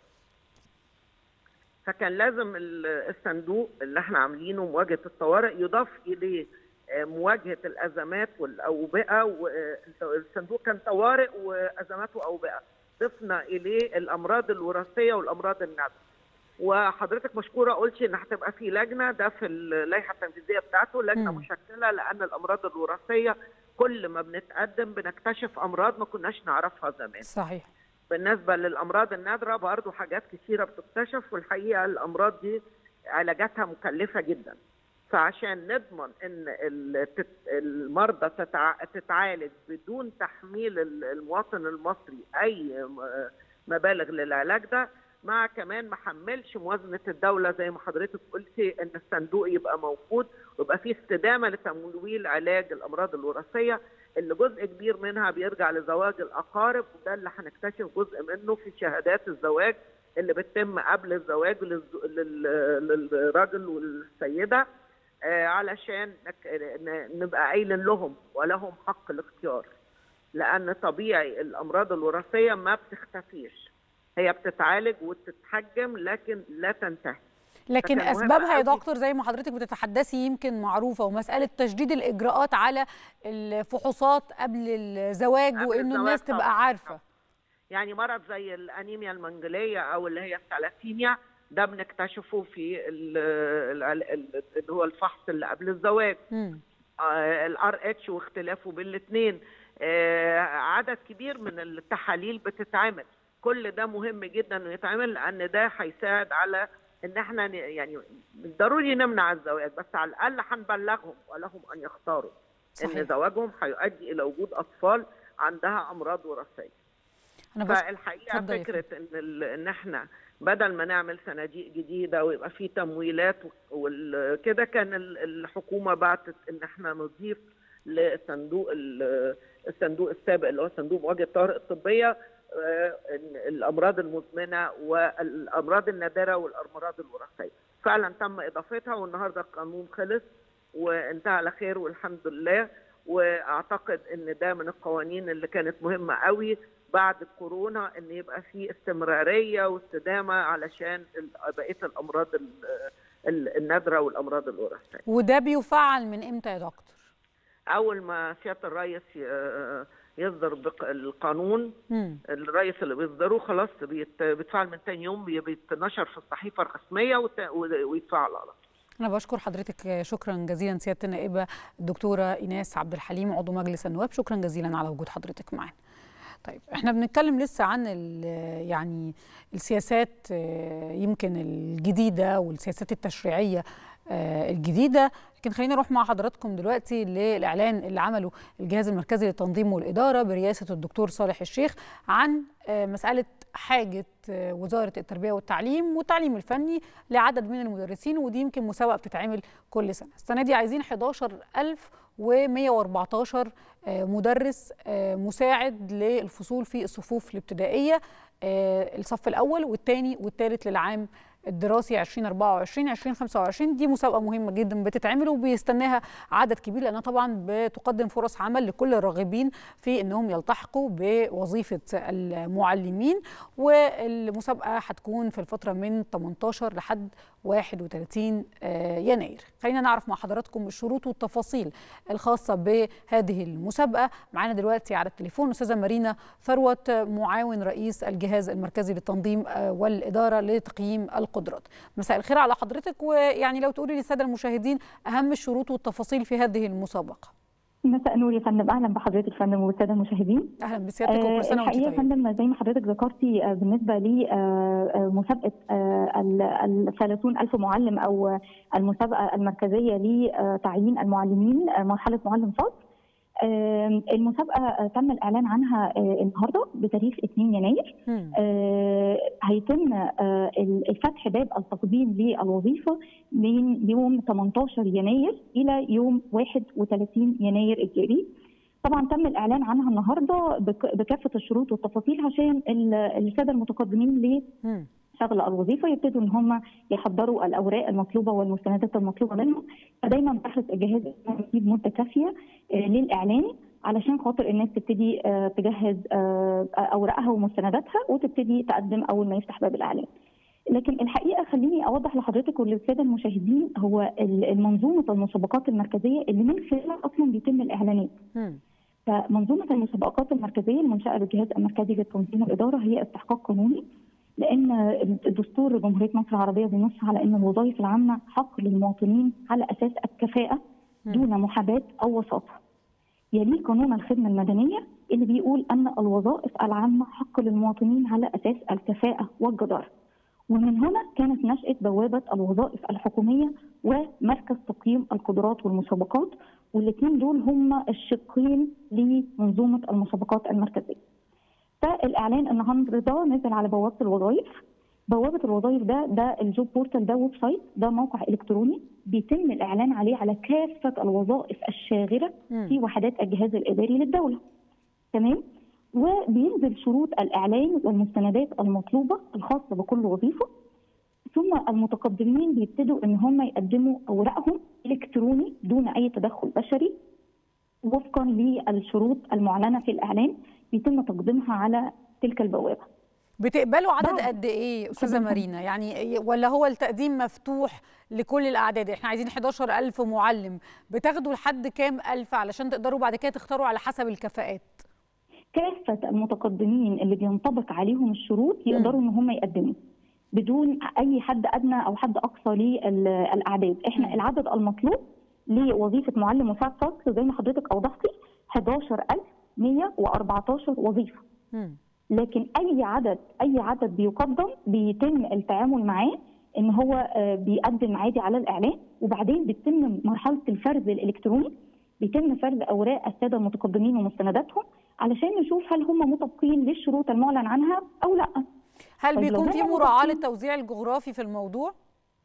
فكان لازم الصندوق اللي احنا عاملينه مواجهه الطوارئ يضاف اليه مواجهه الازمات والاوبئه والصندوق كان طوارئ وازمات واوبئه ضفنا اليه الامراض الوراثيه والامراض النادره. وحضرتك مشكوره قلتي ان هتبقى في لجنه ده في اللائحه التنفيذيه بتاعته لجنه م. مشكله لان الامراض الوراثيه كل ما بنتقدم بنكتشف امراض ما كناش نعرفها زمان. صحيح. بالنسبه للامراض النادره برضه حاجات كثيره بتكتشف والحقيقه الامراض دي علاجاتها مكلفه جدا. فعشان نضمن ان المرضى تتعالج بدون تحميل المواطن المصري اي مبالغ للعلاج ده مع كمان ما حملش موازنه الدوله زي ما حضرتك قلتي ان الصندوق يبقى موجود ويبقى فيه استدامه لتمويل علاج الامراض الوراثيه اللي جزء كبير منها بيرجع لزواج الاقارب وده اللي هنكتشف جزء منه في شهادات الزواج اللي بتتم قبل الزواج للراجل والسيده علشان نبقى قايلين لهم ولهم حق الاختيار لان طبيعي الامراض الوراثيه ما بتختفيش هي بتتعالج وتتحجم لكن لا تنتهي لكن اسبابها يا دكتور زي ما حضرتك بتتحدثي يمكن معروفه ومساله تشديد الاجراءات على الفحوصات قبل الزواج قبل وانه الناس طبعاً. تبقى عارفه يعني مرض زي الانيميا المنجليه او اللي هي الثلاثيميا ده بنكتشفه في ال- ال- ال- اللي هو الفحص اللي قبل الزواج مم. الار اتش واختلافه بين الاثنين عدد كبير من التحاليل بتتعمل كل ده مهم جدا انه يتعمل لان ده هيساعد على ان احنا ن- يعني مش ضروري نمنع الزواج بس على الاقل هنبلغهم ولهم ان يختاروا صحيح. ان زواجهم هيؤدي الى وجود اطفال عندها امراض وراثيه انا بش... فالحقيقه اتفضلي يا فكره ان ال- ان احنا بدل ما نعمل صناديق جديده ويبقى في تمويلات وكده كان ال- الحكومه بعتت ان احنا نضيف لصندوق ال- الصندوق السابق اللي هو صندوق مواجهه الطوارئ الطبيه آه، إن الامراض المزمنه والامراض النادره والامراض الوراثيه فعلا تم اضافتها والنهارده القانون خلص وانتهى على خير والحمد لله واعتقد ان ده من القوانين اللي كانت مهمه قوي بعد الكورونا ان يبقى في استمراريه واستدامه علشان ال- بقيه الامراض ال- ال- النادره والامراض الوراثيه. وده بيفعل من امتى يا دكتور اول ما سياده الرئيس ي- يصدر بق- القانون مم. الرئيس اللي بيصدره خلاص بيت- بيتفعل من تاني يوم بي- بيتنشر في الصحيفه الرسميه وت- ويتفعل على طول. أنا بشكر حضرتك شكرا جزيلا سيادة النائبة الدكتورة إيناس عبد الحليم عضو مجلس النواب شكرا جزيلا على وجود حضرتك معنا. طيب احنا بنتكلم لسه عن ال- يعني السياسات آه، يمكن الجديدة والسياسات التشريعية آه، الجديدة لكن خلينا نروح مع حضراتكم دلوقتي للإعلان اللي عمله الجهاز المركزي للتنظيم والإدارة برئاسة الدكتور صالح الشيخ عن آه، مسألة حاجة آه، وزارة التربية والتعليم والتعليم الفني لعدد من المدرسين ودي يمكن مسابقة بتتعمل كل سنة السنة دي عايزين 11114 آه، مدرس آه، مساعد للفصول في الصفوف الابتدائية آه، الصف الأول والثاني والثالث للعام الدراسي 2024 2025 دي مسابقه مهمه جدا بتتعمل وبيستناها عدد كبير لانها طبعا بتقدم فرص عمل لكل الراغبين في انهم يلتحقوا بوظيفه المعلمين والمسابقه هتكون في الفتره من 18 لحد 31 آه، يناير خلينا نعرف مع حضراتكم الشروط والتفاصيل الخاصه بهذه المسابقه معانا دلوقتي على التليفون استاذه مارينا ثروت معاون رئيس الجهاز المركزي للتنظيم آه، والاداره لتقييم القدرات مساء الخير على حضرتك ويعني لو تقولي للساده المشاهدين اهم الشروط والتفاصيل في هذه المسابقه مساء النور يا فندم اهلا بحضرتك فندم والساده المشاهدين اهلا بسيادتك وكل سنه وانت الحقيقه يا طيب فندم زي ما حضرتك ذكرتي آه، بالنسبه لمسابقه ال 30 الف معلم او المسابقه المركزيه لتعيين المعلمين آه، مرحله معلم فصل آه، المسابقه آه، تم الاعلان عنها آه، النهارده بتاريخ 2 يناير مم. آه، هيتم آه، الفتح باب التقديم للوظيفه من يوم 18 يناير الى يوم 31 يناير الجاري. طبعا تم الاعلان عنها النهارده بك- بكافه الشروط والتفاصيل عشان ال- الساده المتقدمين مم. لشغل الوظيفه يبتدوا ان هم يحضروا الاوراق المطلوبه والمستندات المطلوبه منهم فدايما بحرص الجهاز انه يجيب مده كافيه آه، للاعلان علشان خاطر الناس تبتدي آه، تجهز آه، اوراقها ومستنداتها وتبتدي تقدم اول ما يفتح باب الاعلان. لكن الحقيقه خليني اوضح لحضرتك وللساده المشاهدين هو ال- المنظومه المسابقات المركزيه اللي من خلالها اصلا بيتم الاعلانات. مم. فمنظومه المسابقات المركزيه المنشاه بالجهاز المركزي للتنظيم والاداره هي استحقاق قانوني لان دستور جمهوريه مصر العربيه بينص على ان الوظائف العامه حق للمواطنين على اساس الكفاءه دون محاباه او وساطه. يليه قانون الخدمه المدنيه اللي بيقول ان الوظائف العامه حق للمواطنين على اساس الكفاءه والجداره. ومن هنا كانت نشأة بوابة الوظائف الحكومية ومركز تقييم القدرات والمسابقات والاثنين دول هم الشقين لمنظومة المسابقات المركزية. فالإعلان النهارده نزل على بوابة الوظائف بوابة الوظائف ده ده الجوب بورتال ده ويب سايت ده موقع إلكتروني بيتم الإعلان عليه على كافة الوظائف الشاغرة مم. في وحدات الجهاز الإداري للدولة. تمام؟ وبينزل شروط الاعلان والمستندات المطلوبه الخاصه بكل وظيفه ثم المتقدمين بيبتدوا ان هم يقدموا اوراقهم الكتروني دون اي تدخل بشري وفقا للشروط المعلنه في الاعلان بيتم تقديمها على تلك البوابه بتقبلوا عدد قد ايه استاذه مارينا يعني ولا هو التقديم مفتوح لكل الاعداد احنا عايزين 11000 معلم بتاخدوا لحد كام الف علشان تقدروا بعد كده تختاروا على حسب الكفاءات كافه المتقدمين اللي بينطبق عليهم الشروط يقدروا ان هم يقدموا بدون اي حد ادنى او حد اقصى للاعداد احنا م. العدد المطلوب لوظيفه معلم مساعد فصل زي ما حضرتك اوضحتي 11114 وظيفه م. لكن اي عدد اي عدد بيقدم بيتم التعامل معاه ان هو بيقدم عادي على الاعلان وبعدين بتتم مرحله الفرز الالكتروني بيتم فرز اوراق الساده المتقدمين ومستنداتهم علشان نشوف هل هم مطابقين للشروط المعلن عنها او لا هل بيكون في مراعاه للتوزيع الجغرافي في الموضوع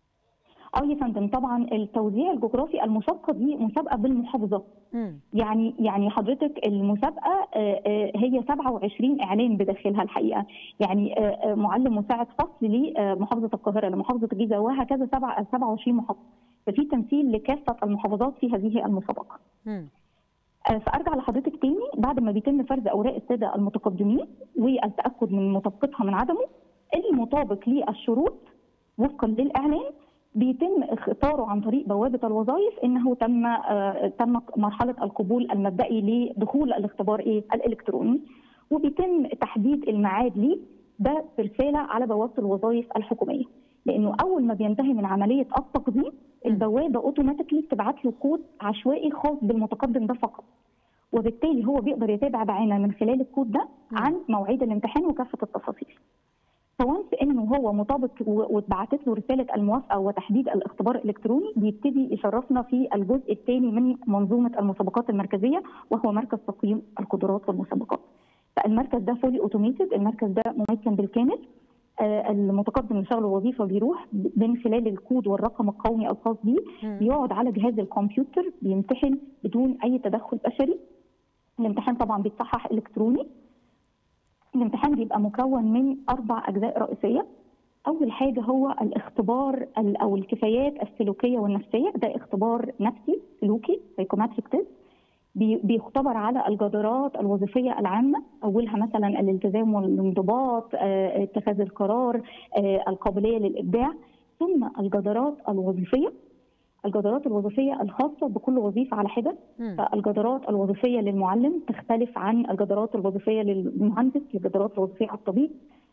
اه يا فندم طبعا التوزيع الجغرافي المسابقه دي مسابقه بالمحافظه م. يعني يعني حضرتك المسابقه هي 27 اعلان بداخلها الحقيقه يعني معلم مساعد فصل لمحافظه القاهره لمحافظه الجيزه وهكذا 27 محافظه ففي تمثيل لكافه المحافظات في هذه المسابقه م. فارجع لحضرتك تاني بعد ما بيتم فرز اوراق الساده المتقدمين والتاكد من مطابقتها من عدمه المطابق للشروط وفقا للاعلان بيتم اختاره عن طريق بوابه الوظائف انه تم آه تم مرحله القبول المبدئي لدخول الاختبار ايه الالكتروني وبيتم تحديد الميعاد ليه ده برساله على بوابه الوظائف الحكوميه لانه اول ما بينتهي من عمليه التقديم البوابه اوتوماتيكلي بتبعت له كود عشوائي خاص بالمتقدم ده فقط وبالتالي هو بيقدر يتابع بعينه من خلال الكود ده عن مواعيد الامتحان وكافه التفاصيل فوانس انه هو مطابق واتبعتت له رساله الموافقه وتحديد الاختبار الالكتروني بيبتدي يشرفنا في الجزء الثاني من منظومه المسابقات المركزيه وهو مركز تقييم القدرات والمسابقات. فالمركز ده فولي اوتوميتد، المركز ده مميكن بالكامل. آه المتقدم لشغل الوظيفه بيروح من خلال الكود والرقم القومي الخاص بيه بيقعد على جهاز الكمبيوتر بيمتحن بدون اي تدخل بشري. الامتحان طبعا بيتصحح الكتروني الامتحان بيبقى مكون من اربع اجزاء رئيسيه اول حاجه هو الاختبار او الكفايات السلوكيه والنفسيه ده اختبار نفسي سلوكي سايكوماتريك تيست بيختبر على الجدارات الوظيفيه العامه اولها مثلا الالتزام والانضباط اتخاذ القرار القابليه للابداع ثم الجدارات الوظيفيه الجدارات الوظيفيه الخاصه بكل وظيفه على حده فالجدارات الوظيفيه للمعلم تختلف عن الجدارات الوظيفيه للمهندس الجدارات الوظيفيه على الطبيب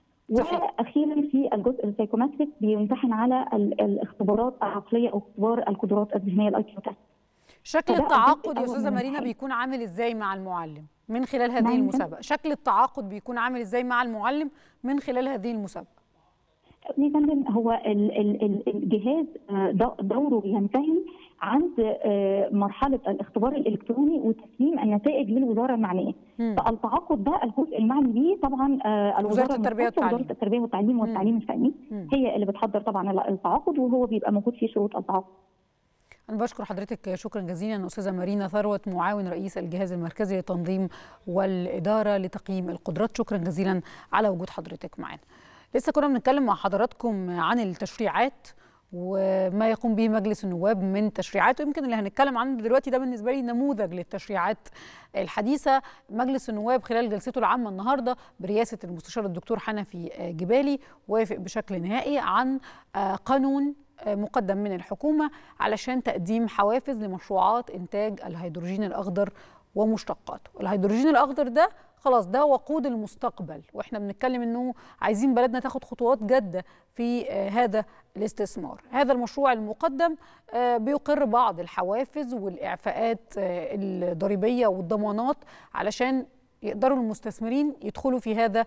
واخيرا في الجزء السايكوماتريك بيمتحن على الاختبارات العقليه او اختبار القدرات الذهنيه الاي كيو تيست شكل التعاقد يا استاذه مارينا بيكون عامل ازاي مع المعلم من خلال هذه المسابقه شكل التعاقد بيكون عامل ازاي مع المعلم من خلال هذه المسابقه يا فندم هو ال ال الجهاز دوره بينتهي عند مرحله الاختبار الالكتروني وتسليم النتائج للوزاره المعنيه. فالتعاقد ده الجزء المعني به طبعا وزاره التربيه والتعليم وزاره التربيه والتعليم والتعليم الفني هي اللي بتحضر طبعا التعاقد وهو بيبقى موجود فيه شروط التعاقد. أنا بشكر حضرتك شكرا جزيلا أستاذة مارينا ثروت معاون رئيس الجهاز المركزي للتنظيم والإدارة لتقييم القدرات شكرا جزيلا على وجود حضرتك معنا. لسه كنا بنتكلم مع حضراتكم عن التشريعات وما يقوم به مجلس النواب من تشريعات ويمكن اللي هنتكلم عنه دلوقتي ده بالنسبه لي نموذج للتشريعات الحديثه مجلس النواب خلال جلسته العامه النهارده برئاسه المستشار الدكتور حنفي جبالي وافق بشكل نهائي عن قانون مقدم من الحكومه علشان تقديم حوافز لمشروعات انتاج الهيدروجين الاخضر ومشتقاته الهيدروجين الاخضر ده خلاص ده وقود المستقبل واحنا بنتكلم انه عايزين بلدنا تاخد خطوات جاده في هذا الاستثمار هذا المشروع المقدم بيقر بعض الحوافز والاعفاءات الضريبيه والضمانات علشان يقدروا المستثمرين يدخلوا في هذا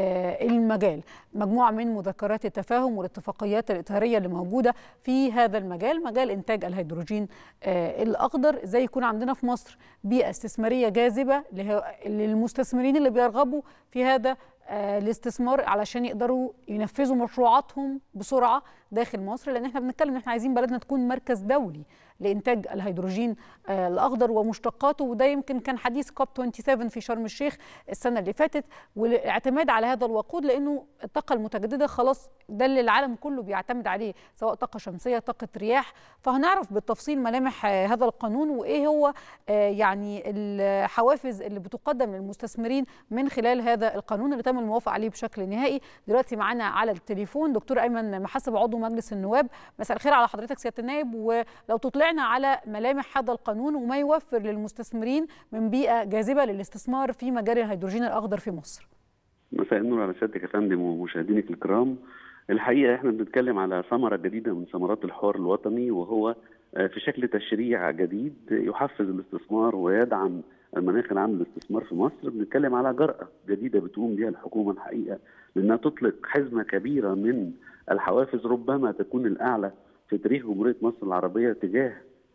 المجال مجموعة من مذكرات التفاهم والاتفاقيات الإطارية اللي موجودة في هذا المجال مجال إنتاج الهيدروجين الأخضر إزاي يكون عندنا في مصر بيئة استثمارية جاذبة للمستثمرين اللي بيرغبوا في هذا الاستثمار علشان يقدروا ينفذوا مشروعاتهم بسرعه داخل مصر لان احنا بنتكلم ان احنا عايزين بلدنا تكون مركز دولي لانتاج الهيدروجين الاخضر ومشتقاته وده يمكن كان حديث كوب 27 في شرم الشيخ السنه اللي فاتت والاعتماد على هذا الوقود لانه الطاقه المتجدده خلاص ده اللي العالم كله بيعتمد عليه سواء طاقه شمسيه طاقه رياح فهنعرف بالتفصيل ملامح هذا القانون وايه هو يعني الحوافز اللي بتقدم للمستثمرين من خلال هذا القانون اللي تم الموافقه عليه بشكل نهائي دلوقتي معانا على التليفون دكتور ايمن محسب عضو مجلس النواب مساء الخير على حضرتك سياده النائب ولو تطلعنا على ملامح هذا القانون وما يوفر للمستثمرين من بيئه جاذبه للاستثمار في مجال الهيدروجين الاخضر في مصر مساء النور على سيادتك يا فندم ومشاهدينك الكرام الحقيقه احنا بنتكلم على ثمره جديده من ثمرات الحوار الوطني وهو في شكل تشريع جديد يحفز الاستثمار ويدعم المناخ العام للاستثمار في مصر بنتكلم على جرأة جديدة بتقوم بها الحكومة الحقيقة لأنها تطلق حزمة كبيرة من الحوافز ربما تكون الأعلى في تاريخ جمهورية مصر العربية تجاه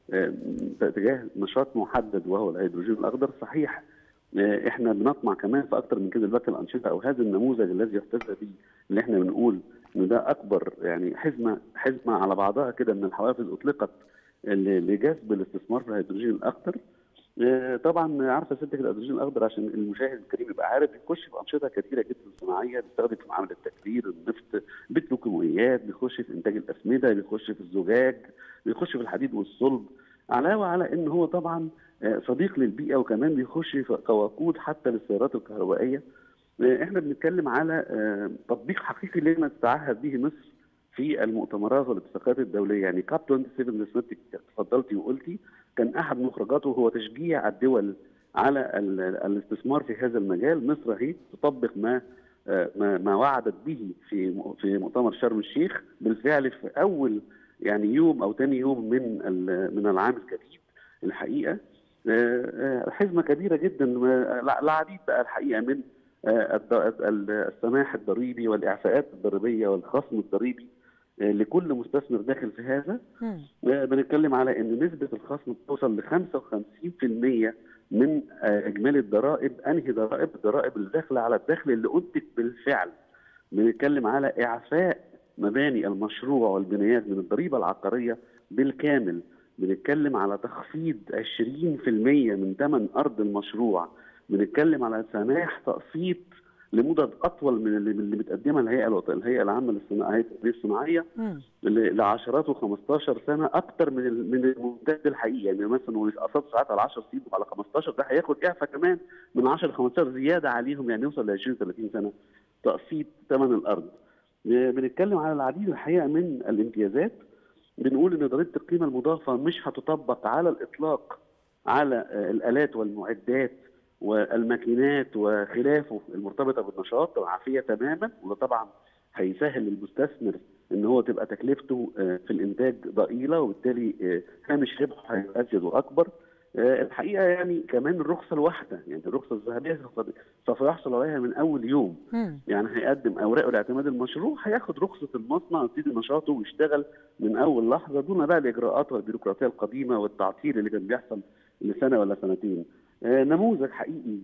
تجاه نشاط محدد وهو الهيدروجين الأخضر صحيح احنا بنطمع كمان في اكتر من كده باقي الانشطه او هذا النموذج الذي يحتذى به اللي احنا بنقول ان ده اكبر يعني حزمه حزمه على بعضها كده من الحوافز اطلقت لجذب الاستثمار في الهيدروجين الاخضر طبعا عارفه سيادتك الهيدروجين الاخضر عشان المشاهد الكريم يبقى عارف بيخش في انشطه كثيره جدا صناعيه بيستخدم في معامل التكرير النفط بتروكيماويات بيخش في انتاج الاسمده بيخش في الزجاج بيخش في الحديد والصلب علاوه على ان هو طبعا صديق للبيئه وكمان بيخش في كوقود حتى للسيارات الكهربائيه احنا بنتكلم على تطبيق حقيقي لما تتعهد به مصر في المؤتمرات والاتفاقات الدوليه يعني كاب 27 اللي سيادتك تفضلتي وقلتي كان احد مخرجاته هو تشجيع الدول على الاستثمار في هذا المجال مصر هي تطبق ما ما, ما وعدت به في في مؤتمر شرم الشيخ بالفعل في اول يعني يوم او ثاني يوم من من العام الجديد الحقيقه حزمه كبيره جدا العديد بقى الحقيقه من السماح الضريبي والاعفاءات الضريبيه والخصم الضريبي لكل مستثمر داخل في هذا بنتكلم على ان نسبه الخصم توصل ل 55% من اجمالي الضرائب انهي ضرائب الضرائب اللي داخله على الدخل اللي انتج بالفعل بنتكلم على اعفاء مباني المشروع والبنايات من الضريبه العقاريه بالكامل بنتكلم على تخفيض 20% من ثمن ارض المشروع بنتكلم على سماح تقسيط لمدد اطول من اللي, اللي بتقدمها الهيئه الوط... الهيئه العامه للصناعيه التنميه الصناعيه لعشرات و15 سنه اكثر من ال... من الممتد الحقيقي يعني مثلا قصاد ساعات على 10 سنين وعلى 15 ده هياخد اعفاء كمان من 10 ل 15 زياده عليهم يعني يوصل ل 20 30 سنه تقسيط ثمن الارض بنتكلم على العديد الحقيقه من الامتيازات بنقول ان ضريبه القيمه المضافه مش هتطبق على الاطلاق على الالات والمعدات والماكينات وخلافه المرتبطه بالنشاط عافيه تماما وده طبعا هيسهل للمستثمر ان هو تبقى تكلفته في الانتاج ضئيله وبالتالي هامش ربحه هيبقى ازيد واكبر الحقيقه يعني كمان الرخصه الواحده يعني الرخصه الذهبيه سوف يحصل عليها من اول يوم يعني هيقدم اوراقه لاعتماد المشروع هياخد رخصه المصنع يبتدي نشاطه ويشتغل من اول لحظه دون بقى الاجراءات والبيروقراطيه القديمه والتعطيل اللي كان بيحصل لسنه ولا سنتين نموذج حقيقي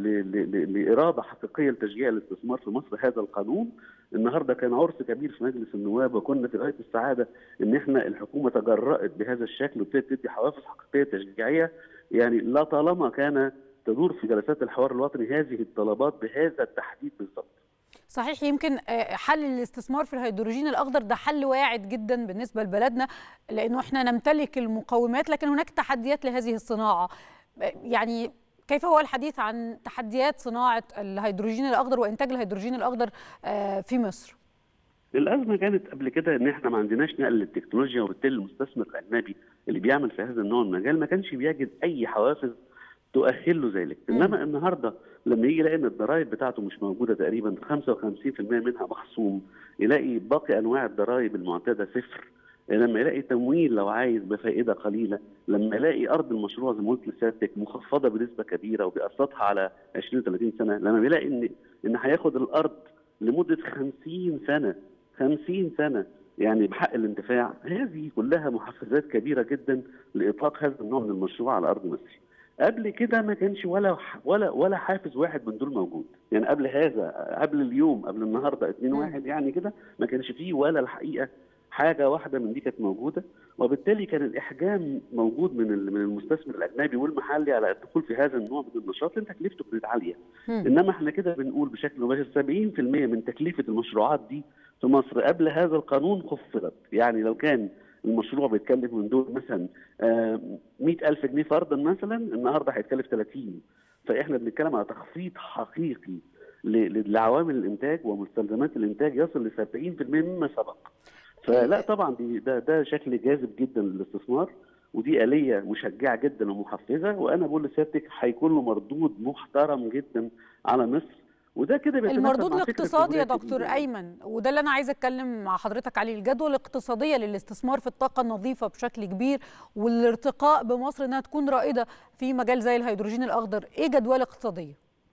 لاراده حقيقيه لتشجيع الاستثمار في مصر هذا القانون النهارده كان عرس كبير في مجلس النواب وكنا في غايه السعاده ان احنا الحكومه تجرأت بهذا الشكل وابتدت تدي حوافز حقيقيه تشجيعيه يعني لا طالما كان تدور في جلسات الحوار الوطني هذه الطلبات بهذا التحديد بالضبط. صحيح يمكن حل الاستثمار في الهيدروجين الاخضر ده حل واعد جدا بالنسبه لبلدنا لانه احنا نمتلك المقومات لكن هناك تحديات لهذه الصناعه. يعني كيف هو الحديث عن تحديات صناعة الهيدروجين الأخضر وإنتاج الهيدروجين الأخضر في مصر؟ الأزمة كانت قبل كده إن إحنا ما عندناش نقل للتكنولوجيا وبالتالي المستثمر الأجنبي اللي بيعمل في هذا النوع من المجال ما كانش بيجد أي حوافز تؤهل له ذلك، إنما النهارده لما يجي يلاقي إن الضرائب بتاعته مش موجودة تقريبا 55% منها مخصوم، يلاقي باقي أنواع الضرائب المعتادة صفر، لما يلاقي تمويل لو عايز بفائده قليله لما يلاقي ارض المشروع زي ما قلت لسيادتك مخفضه بنسبه كبيره وبيقسطها على 20 30 سنه لما بيلاقي ان ان هياخد الارض لمده 50 سنه 50 سنه يعني بحق الانتفاع هذه كلها محفزات كبيره جدا لاطلاق هذا النوع من المشروع على ارض مصر قبل كده ما كانش ولا ولا ولا حافز واحد من دول موجود يعني قبل هذا قبل اليوم قبل النهارده 2 واحد يعني كده ما كانش فيه ولا الحقيقه حاجه واحده من دي كانت موجوده وبالتالي كان الاحجام موجود من من المستثمر الاجنبي والمحلي على الدخول في هذا النوع من النشاط لان تكلفته كانت عاليه مم. انما احنا كده بنقول بشكل مباشر 70% من تكلفه المشروعات دي في مصر قبل هذا القانون خفضت يعني لو كان المشروع بيتكلف من دول مثلا آه، 100000 جنيه فرضا مثلا النهارده هيتكلف 30 فاحنا بنتكلم على تخفيض حقيقي ل- لعوامل الانتاج ومستلزمات الانتاج يصل ل 70% مما سبق فلا طبعا دي ده ده شكل جاذب جدا للاستثمار ودي آلية مشجعة جدا ومحفزة وأنا بقول لسيادتك هيكون له مردود محترم جدا على مصر وده كده بيتناسب المردود مع فكرة الاقتصادي يا الجمهورية دكتور الجديدة. ايمن وده اللي انا عايزه اتكلم مع حضرتك عليه الجدوى الاقتصاديه للاستثمار في الطاقه النظيفه بشكل كبير والارتقاء بمصر انها تكون رائده في مجال زي الهيدروجين الاخضر ايه جدوى الاقتصاديه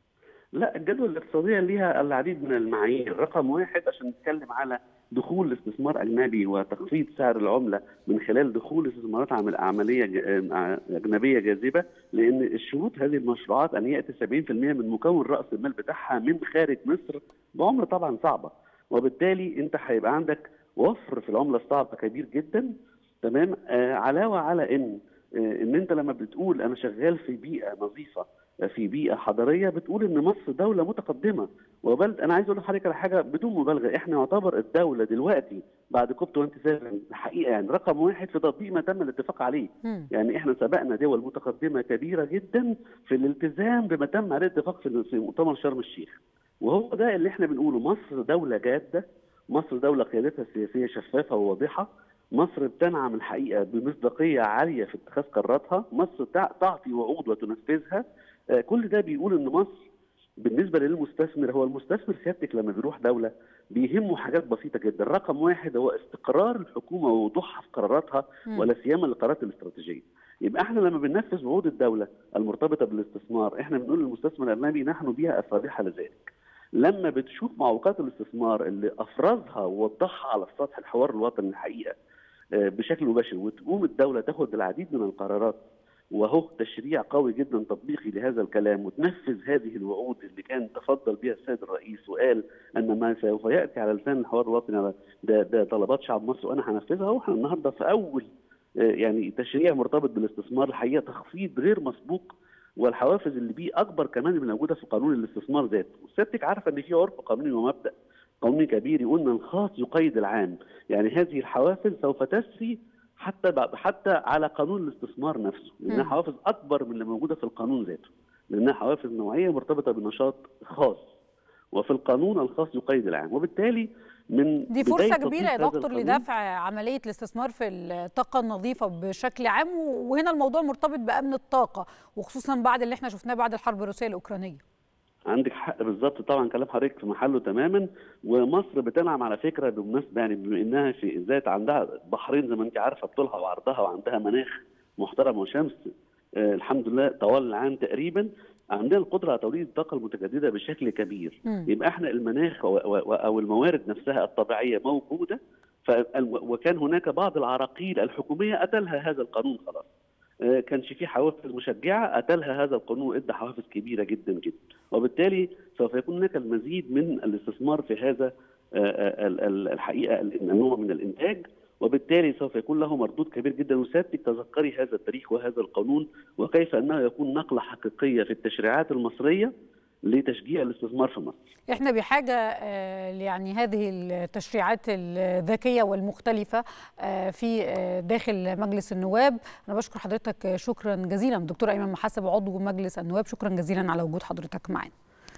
لا الجدوى الاقتصادية ليها العديد من المعايير رقم واحد عشان نتكلم على دخول استثمار أجنبي وتخفيض سعر العملة من خلال دخول استثمارات عمل عملية ج- آه، أجنبية جاذبة لأن الشروط هذه المشروعات أن يأتي 70% من مكون رأس المال بتاعها من خارج مصر بعملة طبعا صعبة وبالتالي أنت هيبقى عندك وفر في العملة الصعبة كبير جدا تمام آه علاوة على أن آه ان انت لما بتقول انا شغال في بيئه نظيفه في بيئه حضاريه بتقول ان مصر دوله متقدمه وبلد انا عايز اقول لحضرتك على حاجه بدون مبالغه احنا نعتبر الدوله دلوقتي بعد كوب 27 الحقيقه يعني رقم واحد في تطبيق ما تم الاتفاق عليه مم. يعني احنا سبقنا دول متقدمه كبيره جدا في الالتزام بما تم عليه الاتفاق في في مؤتمر شرم الشيخ وهو ده اللي احنا بنقوله مصر دوله جاده مصر دوله قيادتها السياسيه شفافه وواضحه مصر بتنعم الحقيقه بمصداقيه عاليه في اتخاذ قراراتها مصر تع- تعطي وعود وتنفذها آه، كل ده بيقول ان مصر بالنسبه للمستثمر هو المستثمر سيادتك لما بيروح دوله بيهمه حاجات بسيطه جدا رقم واحد هو استقرار الحكومه ووضوحها في قراراتها مم. ولا سيما القرارات الاستراتيجيه يبقى احنا لما بننفذ وعود الدوله المرتبطه بالاستثمار احنا بنقول للمستثمر الاجنبي نحن بها الصالحه لذلك لما بتشوف معوقات الاستثمار اللي افرزها ووضحها على سطح الحوار الوطني الحقيقه آه، بشكل مباشر وتقوم الدوله تاخد العديد من القرارات وهو تشريع قوي جدا تطبيقي لهذا الكلام وتنفذ هذه الوعود اللي كان تفضل بها السيد الرئيس وقال ان ما سوف ياتي على لسان الحوار الوطني على- ده, ده طلبات شعب مصر وانا هنفذها واحنا النهارده في اول آه، يعني تشريع مرتبط بالاستثمار الحقيقه تخفيض غير مسبوق والحوافز اللي بيه اكبر كمان من الموجوده في قانون الاستثمار ذاته وسيادتك عارفه ان في عرف قانوني ومبدا قانوني كبير يقول ان الخاص يقيد العام يعني هذه الحوافز سوف تسري حتى بعد- حتى على قانون الاستثمار نفسه لانها مم. حوافز اكبر من اللي موجوده في القانون ذاته لانها حوافز نوعيه مرتبطه بنشاط خاص وفي القانون الخاص يقيد العام وبالتالي من دي بداية فرصة تطبيق كبيرة يا هذا دكتور القانون- لدفع عملية الاستثمار في الطاقة النظيفة بشكل عام وهنا الموضوع مرتبط بأمن الطاقة وخصوصا بعد اللي احنا شفناه بعد الحرب الروسية الأوكرانية عندك حق بالظبط طبعا كلام حضرتك في محله تماما ومصر بتنعم على فكره بالمناسبه يعني بما انها في ذات عندها بحرين زي ما انت عارفه بطولها وعرضها وعندها مناخ محترم وشمس آه الحمد لله طوال العام تقريبا عندنا القدره على توليد الطاقه المتجدده بشكل كبير مم. يبقى احنا المناخ و- و- او الموارد نفسها الطبيعيه موجوده فال- وكان هناك بعض العراقيل الحكوميه اتلها هذا القانون خلاص آه، كانش في حوافز مشجعه اتلها هذا القانون وادى حوافز كبيره جدا جدا وبالتالي سوف يكون هناك المزيد من الاستثمار في هذا آه، آه، ال- ال- الحقيقه ال- النوع من الانتاج وبالتالي سوف يكون له مردود كبير جدا وسيادتك تذكري هذا التاريخ وهذا القانون وكيف انه يكون نقله حقيقيه في التشريعات المصريه لتشجيع الاستثمار في مصر. احنا بحاجة آه، يعني هذه التشريعات الذكية والمختلفة آه، في آه، داخل مجلس النواب أنا بشكر حضرتك شكرا جزيلا دكتور أيمن محاسب عضو مجلس النواب شكرا جزيلا على وجود حضرتك معنا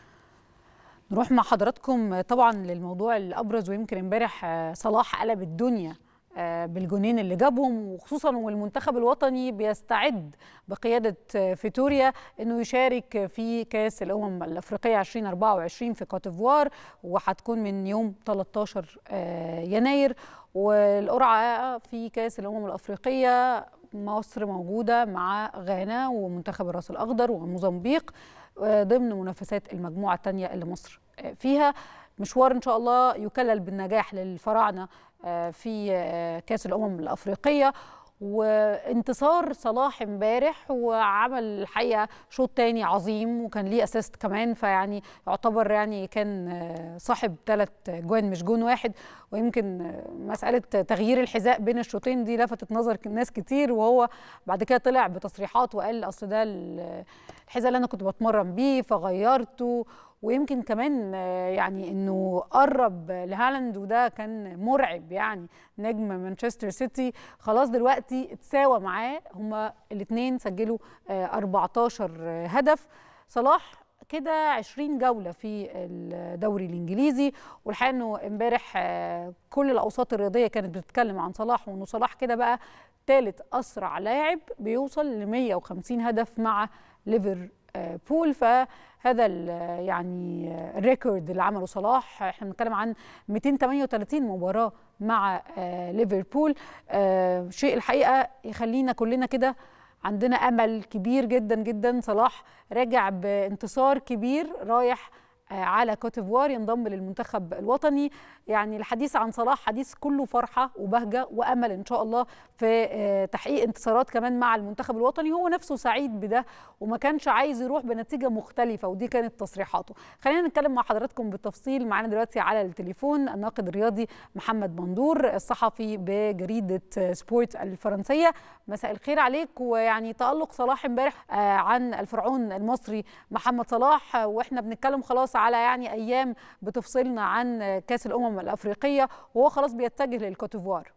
نروح مع حضراتكم طبعا للموضوع الابرز ويمكن امبارح آه، صلاح قلب الدنيا آه، بالجونين اللي جابهم وخصوصا والمنتخب الوطني بيستعد بقياده آه، فيتوريا انه يشارك في كاس الامم الافريقيه 2024 في كوتيفوار وهتكون من يوم 13 آه، يناير والقرعه في كاس الامم الافريقيه مصر موجوده مع غانا ومنتخب الراس الاخضر وموزمبيق آه، ضمن منافسات المجموعه الثانيه اللي مصر آه، فيها مشوار ان شاء الله يكلل بالنجاح للفراعنه آه، في آه، كاس الامم الافريقيه وانتصار صلاح امبارح وعمل الحقيقه شوط تاني عظيم وكان ليه اسيست كمان فيعني يعتبر يعني كان صاحب ثلاث جوان مش جون واحد ويمكن مساله تغيير الحذاء بين الشوطين دي لفتت نظر ناس كتير وهو بعد كده طلع بتصريحات وقال اصل ده الحذاء اللي انا كنت بتمرن بيه فغيرته ويمكن كمان يعني انه قرب لهالاند وده كان مرعب يعني نجم مانشستر سيتي خلاص دلوقتي اتساوى معاه هما الاثنين سجلوا 14 هدف صلاح كده 20 جولة في الدوري الإنجليزي والحقيقة إنه امبارح كل الأوساط الرياضية كانت بتتكلم عن صلاح وإنه صلاح كده بقى ثالث أسرع لاعب بيوصل ل 150 هدف مع ليفر بول فهذا يعني الريكورد اللي عمله صلاح احنا بنتكلم عن 238 مباراه مع ليفربول شيء الحقيقه يخلينا كلنا كده عندنا امل كبير جدا جدا صلاح راجع بانتصار كبير رايح على كوتيفوار ينضم للمنتخب الوطني يعني الحديث عن صلاح حديث كله فرحة وبهجة وأمل إن شاء الله في تحقيق انتصارات كمان مع المنتخب الوطني هو نفسه سعيد بده وما كانش عايز يروح بنتيجة مختلفة ودي كانت تصريحاته خلينا نتكلم مع حضراتكم بالتفصيل معانا دلوقتي على التليفون الناقد الرياضي محمد مندور الصحفي بجريدة سبورت الفرنسية مساء الخير عليك ويعني تألق صلاح امبارح عن الفرعون المصري محمد صلاح واحنا بنتكلم خلاص على يعني ايام بتفصلنا عن كاس الامم الافريقيه وهو خلاص بيتجه للكوتيفوار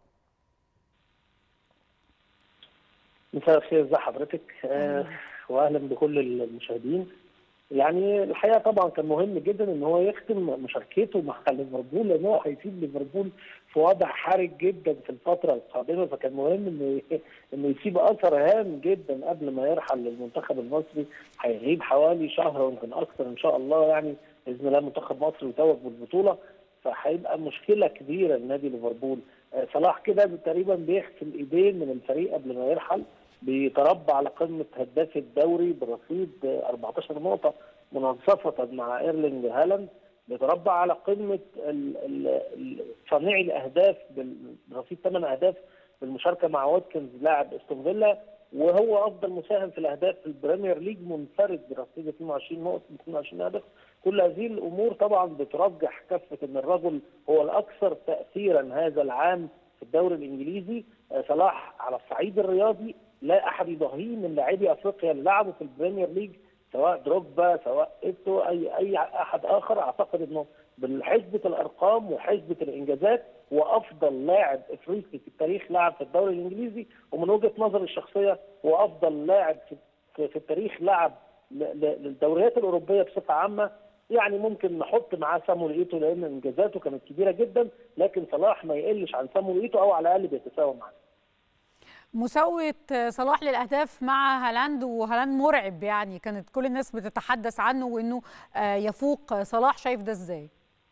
مساء الخير ازي حضرتك آه واهلا بكل المشاهدين يعني الحقيقه طبعا كان مهم جدا ان هو يختم مشاركته مع ليفربول لان هو هيسيب ليفربول في وضع حرج جدا في الفتره القادمه فكان مهم انه انه يسيب اثر هام جدا قبل ما يرحل للمنتخب المصري هيغيب حوالي شهر ويمكن اكثر ان شاء الله يعني باذن الله منتخب مصر يتوج بالبطوله فهيبقى مشكله كبيره لنادي ليفربول صلاح كده تقريبا بيغسل ايدين من الفريق قبل ما يرحل بيتربى على قمه هداف الدوري برصيد 14 نقطه منصفه مع ايرلينج هالاند بيتربى على قمه صانعي الاهداف برصيد 8 اهداف بالمشاركه مع واتكنز لاعب استون فيلا وهو افضل مساهم في الاهداف في البريمير ليج منفرد برصيد 22 نقطه 22 هدف كل هذه الامور طبعا بترجح كفه ان الرجل هو الاكثر تاثيرا هذا العام في الدوري الانجليزي صلاح على الصعيد الرياضي لا احد يضاهيه من لاعبي افريقيا اللي لعبوا في البريمير ليج سواء دروجبا سواء ايتو اي اي احد اخر اعتقد انه بالحسبه الارقام وحسبه الانجازات هو افضل لاعب افريقي في التاريخ لعب في الدوري الانجليزي ومن وجهه نظري الشخصيه هو افضل لاعب في, في التاريخ لعب للدوريات الاوروبيه بصفه عامه يعني ممكن نحط معاه سامويل ايتو لان انجازاته كانت كبيره جدا لكن صلاح ما يقلش عن سامويل ايتو او على الاقل بيتساوى معاه مساوية صلاح للأهداف مع هالاند وهالاند مرعب يعني كانت كل الناس بتتحدث عنه وإنه يفوق صلاح شايف ده إزاي؟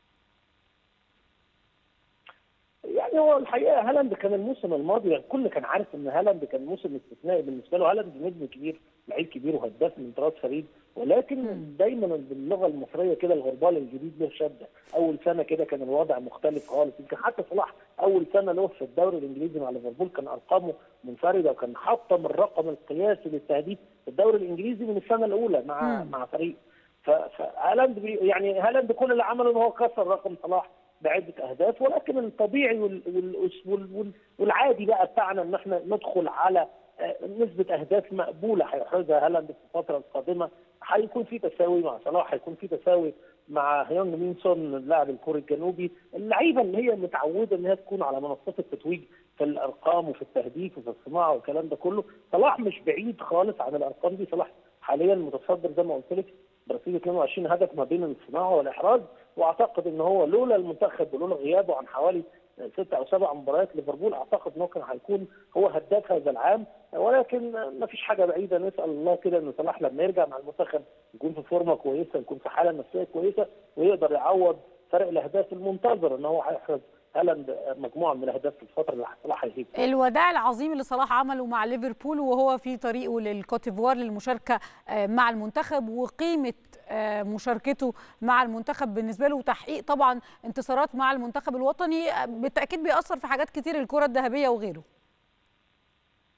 يعني هو الحقيقه هالاند كان الموسم الماضي الكل كان عارف ان هالاند كان موسم استثنائي بالنسبه له هالاند نجم كبير لعيب كبير وهداف من طراز فريد ولكن دايما باللغه المصريه كده الغربال الجديد له شده اول سنه كده كان الوضع مختلف خالص يمكن حتى صلاح اول سنه له في الدوري الانجليزي مع ليفربول كان ارقامه منفرده وكان حطم الرقم القياسي للتهديف في الدوري الانجليزي من السنه الاولى مع مم. مع فريق فهالاند يعني هالاند كل اللي عمله ان هو كسر رقم صلاح بعده اهداف ولكن الطبيعي وال وال والعادي بقى بتاعنا ان احنا ندخل على نسبه اهداف مقبوله هيحرزها هالاند في الفتره القادمه هيكون في تساوي مع صلاح هيكون في تساوي مع هيونج مينسون اللاعب الكوري الجنوبي اللعيبه اللي هي متعوده ان هي تكون على منصات التتويج في الارقام وفي التهديف وفي الصناعه والكلام ده كله صلاح مش بعيد خالص عن الارقام دي صلاح حاليا متصدر زي ما قلت لك برصيد 22 هدف ما بين الصناعه والاحراز واعتقد ان هو لولا المنتخب ولولا غيابه عن حوالي ست او سبع مباريات ليفربول اعتقد انه كان هيكون هو هداف هذا العام ولكن ما فيش حاجه بعيده نسال الله كده ان صلاح لما يرجع مع المنتخب يكون في فورمه كويسه يكون في حاله نفسيه كويسه ويقدر يعوض فرق الاهداف المنتظر ان هو هيحرز هالاند مجموعه من الاهداف في الفتره اللي صلاح هيجيب الوداع العظيم اللي صلاح عمله مع ليفربول وهو في طريقه للكوتيفوار للمشاركه مع المنتخب وقيمه مشاركته مع المنتخب بالنسبه له وتحقيق طبعا انتصارات مع المنتخب الوطني بالتاكيد بيأثر في حاجات كتير الكره الذهبيه وغيره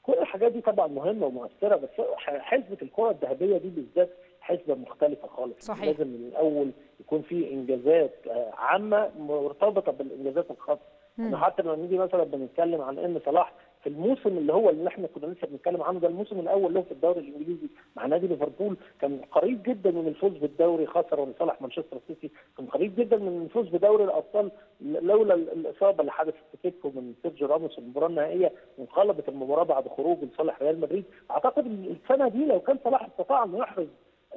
كل الحاجات دي طبعا مهمه ومؤثره بس حسبه الكره الذهبيه دي بالذات حسبه مختلفه خالص صحيح. لازم من الاول يكون في انجازات عامه مرتبطه بالانجازات الخاصه يعني حتى لما نيجي مثلا بنتكلم عن ان صلاح في الموسم اللي هو اللي احنا كنا لسه بنتكلم عنه ده الموسم الاول له في الدوري الانجليزي مع نادي ليفربول كان قريب جدا من الفوز بالدوري خسر لصالح مانشستر سيتي كان قريب جدا من الفوز بدوري الابطال لولا الاصابه اللي حدثت في كتفه من سيرجيو راموس في المباراه النهائيه وانقلبت المباراه بعد خروجه لصالح ريال مدريد اعتقد ان السنه دي لو كان صلاح استطاع انه يحرز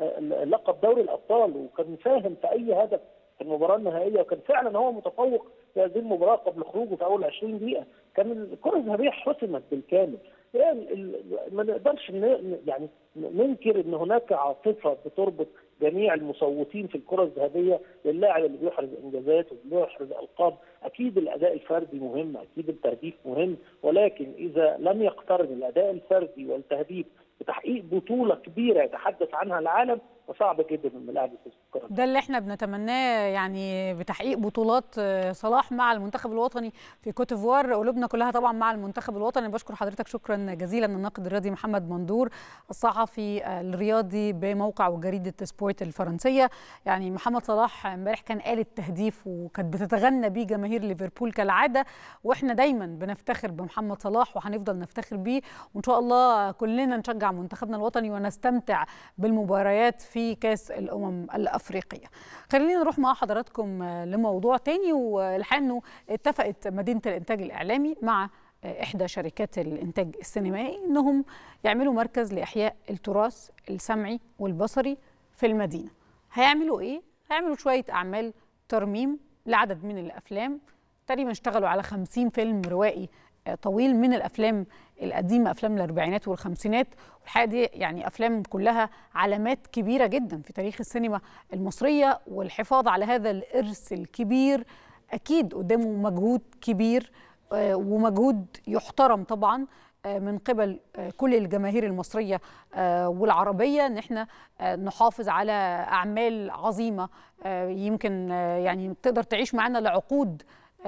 لقب دوري الابطال وكان مساهم في اي هدف في المباراه النهائيه وكان فعلا هو متفوق في هذه المباراه قبل خروجه في اول 20 دقيقه كان الكره الذهبيه حسمت بالكامل يعني ما نقدرش يعني ننكر ان هناك عاطفه بتربط جميع المصوتين في الكره الذهبيه للاعب اللي بيحرز انجازات وبيحرز القاب اكيد الاداء الفردي مهم اكيد التهديف مهم ولكن اذا لم يقترن الاداء الفردي والتهديف بتحقيق بطوله كبيره يتحدث عنها العالم فصعب جدا ان اللاعب يفوز بالكره ده اللي احنا بنتمناه يعني بتحقيق بطولات صلاح مع المنتخب الوطني في كوت ديفوار قلوبنا كلها طبعا مع المنتخب الوطني بشكر حضرتك شكرا جزيلا الناقد الرياضي محمد مندور الصحفي الرياضي بموقع وجريده سبورت الفرنسيه يعني محمد صلاح امبارح كان آلة تهديف وكانت بتتغنى بيه جماهير ليفربول كالعاده واحنا دايما بنفتخر بمحمد صلاح وهنفضل نفتخر بيه وان شاء الله كلنا نشجع منتخبنا الوطني ونستمتع بالمباريات في في كاس الامم الافريقيه. خلينا نروح مع حضراتكم لموضوع تاني والحقيقه انه اتفقت مدينه الانتاج الاعلامي مع احدى شركات الانتاج السينمائي انهم يعملوا مركز لاحياء التراث السمعي والبصري في المدينه. هيعملوا ايه؟ هيعملوا شويه اعمال ترميم لعدد من الافلام تقريبا اشتغلوا على 50 فيلم روائي طويل من الافلام القديمه افلام الاربعينات والخمسينات والحقيقه دي يعني افلام كلها علامات كبيره جدا في تاريخ السينما المصريه والحفاظ على هذا الارث الكبير اكيد قدامه مجهود كبير ومجهود يحترم طبعا من قبل كل الجماهير المصريه والعربيه ان احنا نحافظ على اعمال عظيمه يمكن يعني تقدر تعيش معانا لعقود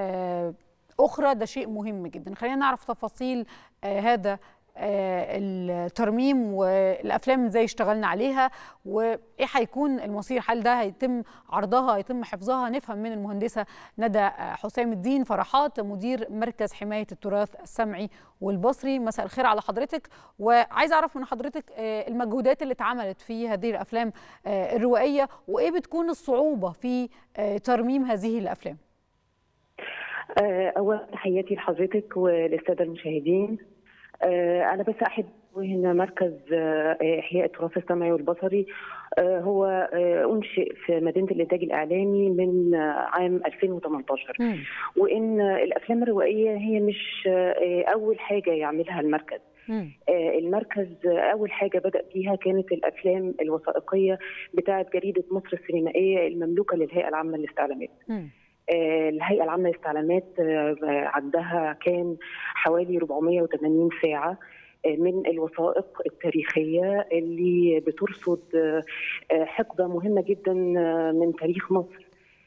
اخرى ده شيء مهم جدا خلينا نعرف تفاصيل آه هذا آه الترميم والافلام ازاي اشتغلنا عليها وايه هيكون المصير هل ده هيتم عرضها هيتم حفظها نفهم من المهندسه ندى حسام الدين فرحات مدير مركز حمايه التراث السمعي والبصري مساء الخير على حضرتك وعايزه اعرف من حضرتك آه المجهودات اللي اتعملت في هذه الافلام الروائيه وايه بتكون الصعوبه في ترميم هذه الافلام أولا تحياتي لحضرتك وللسادة المشاهدين أنا بس أحب هنا مركز إحياء التراث السمعي والبصري هو أنشئ في مدينة الإنتاج الإعلامي من عام 2018 م. وإن الأفلام الروائية هي مش أول حاجة يعملها المركز م. المركز أول حاجة بدأ بيها كانت الأفلام الوثائقية بتاعة جريدة مصر السينمائية المملوكة للهيئة العامة للاستعلامات م. الهيئة العامة للاستعلامات عندها كان حوالي 480 ساعة من الوثائق التاريخية اللي بترصد حقبة مهمة جدا من تاريخ مصر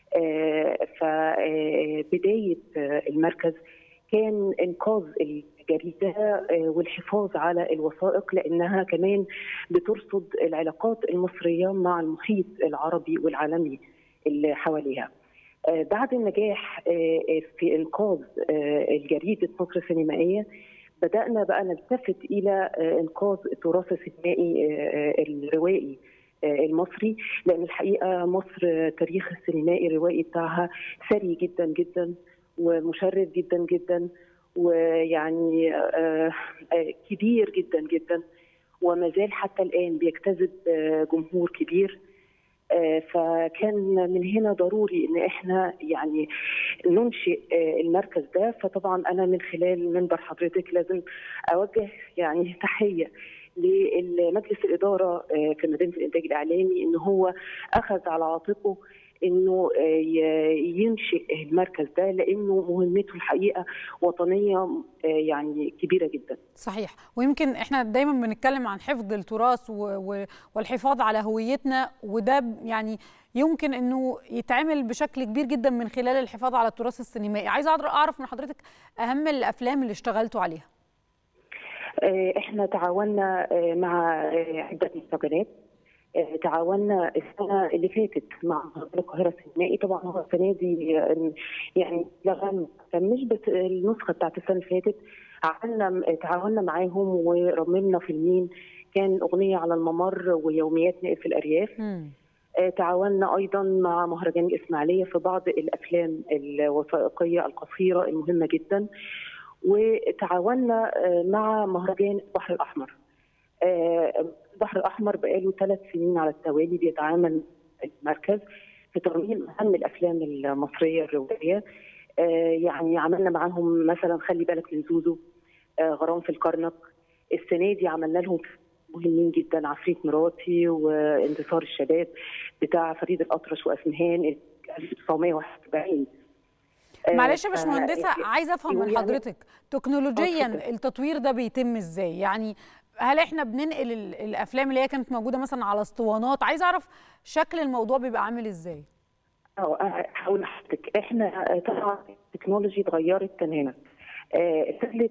فبداية المركز كان إنقاذ الجريدة والحفاظ على الوثائق لأنها كمان بترصد العلاقات المصرية مع المحيط العربي والعالمي اللي حواليها بعد النجاح في انقاذ الجريده مصر السينمائيه بدانا بقى نلتفت الى انقاذ التراث السينمائي الروائي المصري لان الحقيقه مصر تاريخ السينمائي الروائي بتاعها ثري جدا جدا ومشرف جدا جدا ويعني كبير جدا جدا وما زال حتى الان بيجتذب جمهور كبير فكان من هنا ضروري ان احنا يعني ننشئ المركز ده فطبعا انا من خلال منبر حضرتك لازم اوجه يعني تحيه لمجلس الاداره في مدينه الانتاج الاعلامي ان هو اخذ على عاتقه انه ينشئ المركز ده لانه مهمته الحقيقه وطنيه يعني كبيره جدا. صحيح ويمكن احنا دايما بنتكلم عن حفظ التراث والحفاظ على هويتنا وده يعني يمكن انه يتعمل بشكل كبير جدا من خلال الحفاظ على التراث السينمائي، عايزه اعرف من حضرتك اهم الافلام اللي اشتغلتوا عليها. احنا تعاوننا مع عده مهرجانات تعاوننا السنه اللي فاتت مع مهرجان القاهره السينمائي طبعا هو السنه دي يعني لغم مش بس النسخه بتاعت السنه اللي فاتت عملنا تعاوننا معاهم ورممنا فيلمين كان اغنيه على الممر ويوميات نائب في الارياف م. تعاوننا ايضا مع مهرجان الاسماعيليه في بعض الافلام الوثائقيه القصيره المهمه جدا وتعاوننا مع مهرجان البحر الاحمر البحر الاحمر بقاله ثلاث سنين على التوالي بيتعامل المركز في ترميم اهم الافلام المصريه الروائيه يعني عملنا معاهم مثلا خلي بالك من زوزو غرام في الكرنك السنه دي عملنا لهم مهمين جدا عفريت مراتي وانتصار الشباب بتاع فريد الاطرش واسمهان 1941 معلش يا باشمهندسه عايزه افهم من حضرتك تكنولوجيا التطوير ده بيتم ازاي يعني هل احنا بننقل الافلام اللي هي كانت موجوده مثلا على اسطوانات عايز اعرف شكل الموضوع بيبقى عامل ازاي اه هقول لحضرتك احنا طبعا التكنولوجي اتغيرت تماما سهله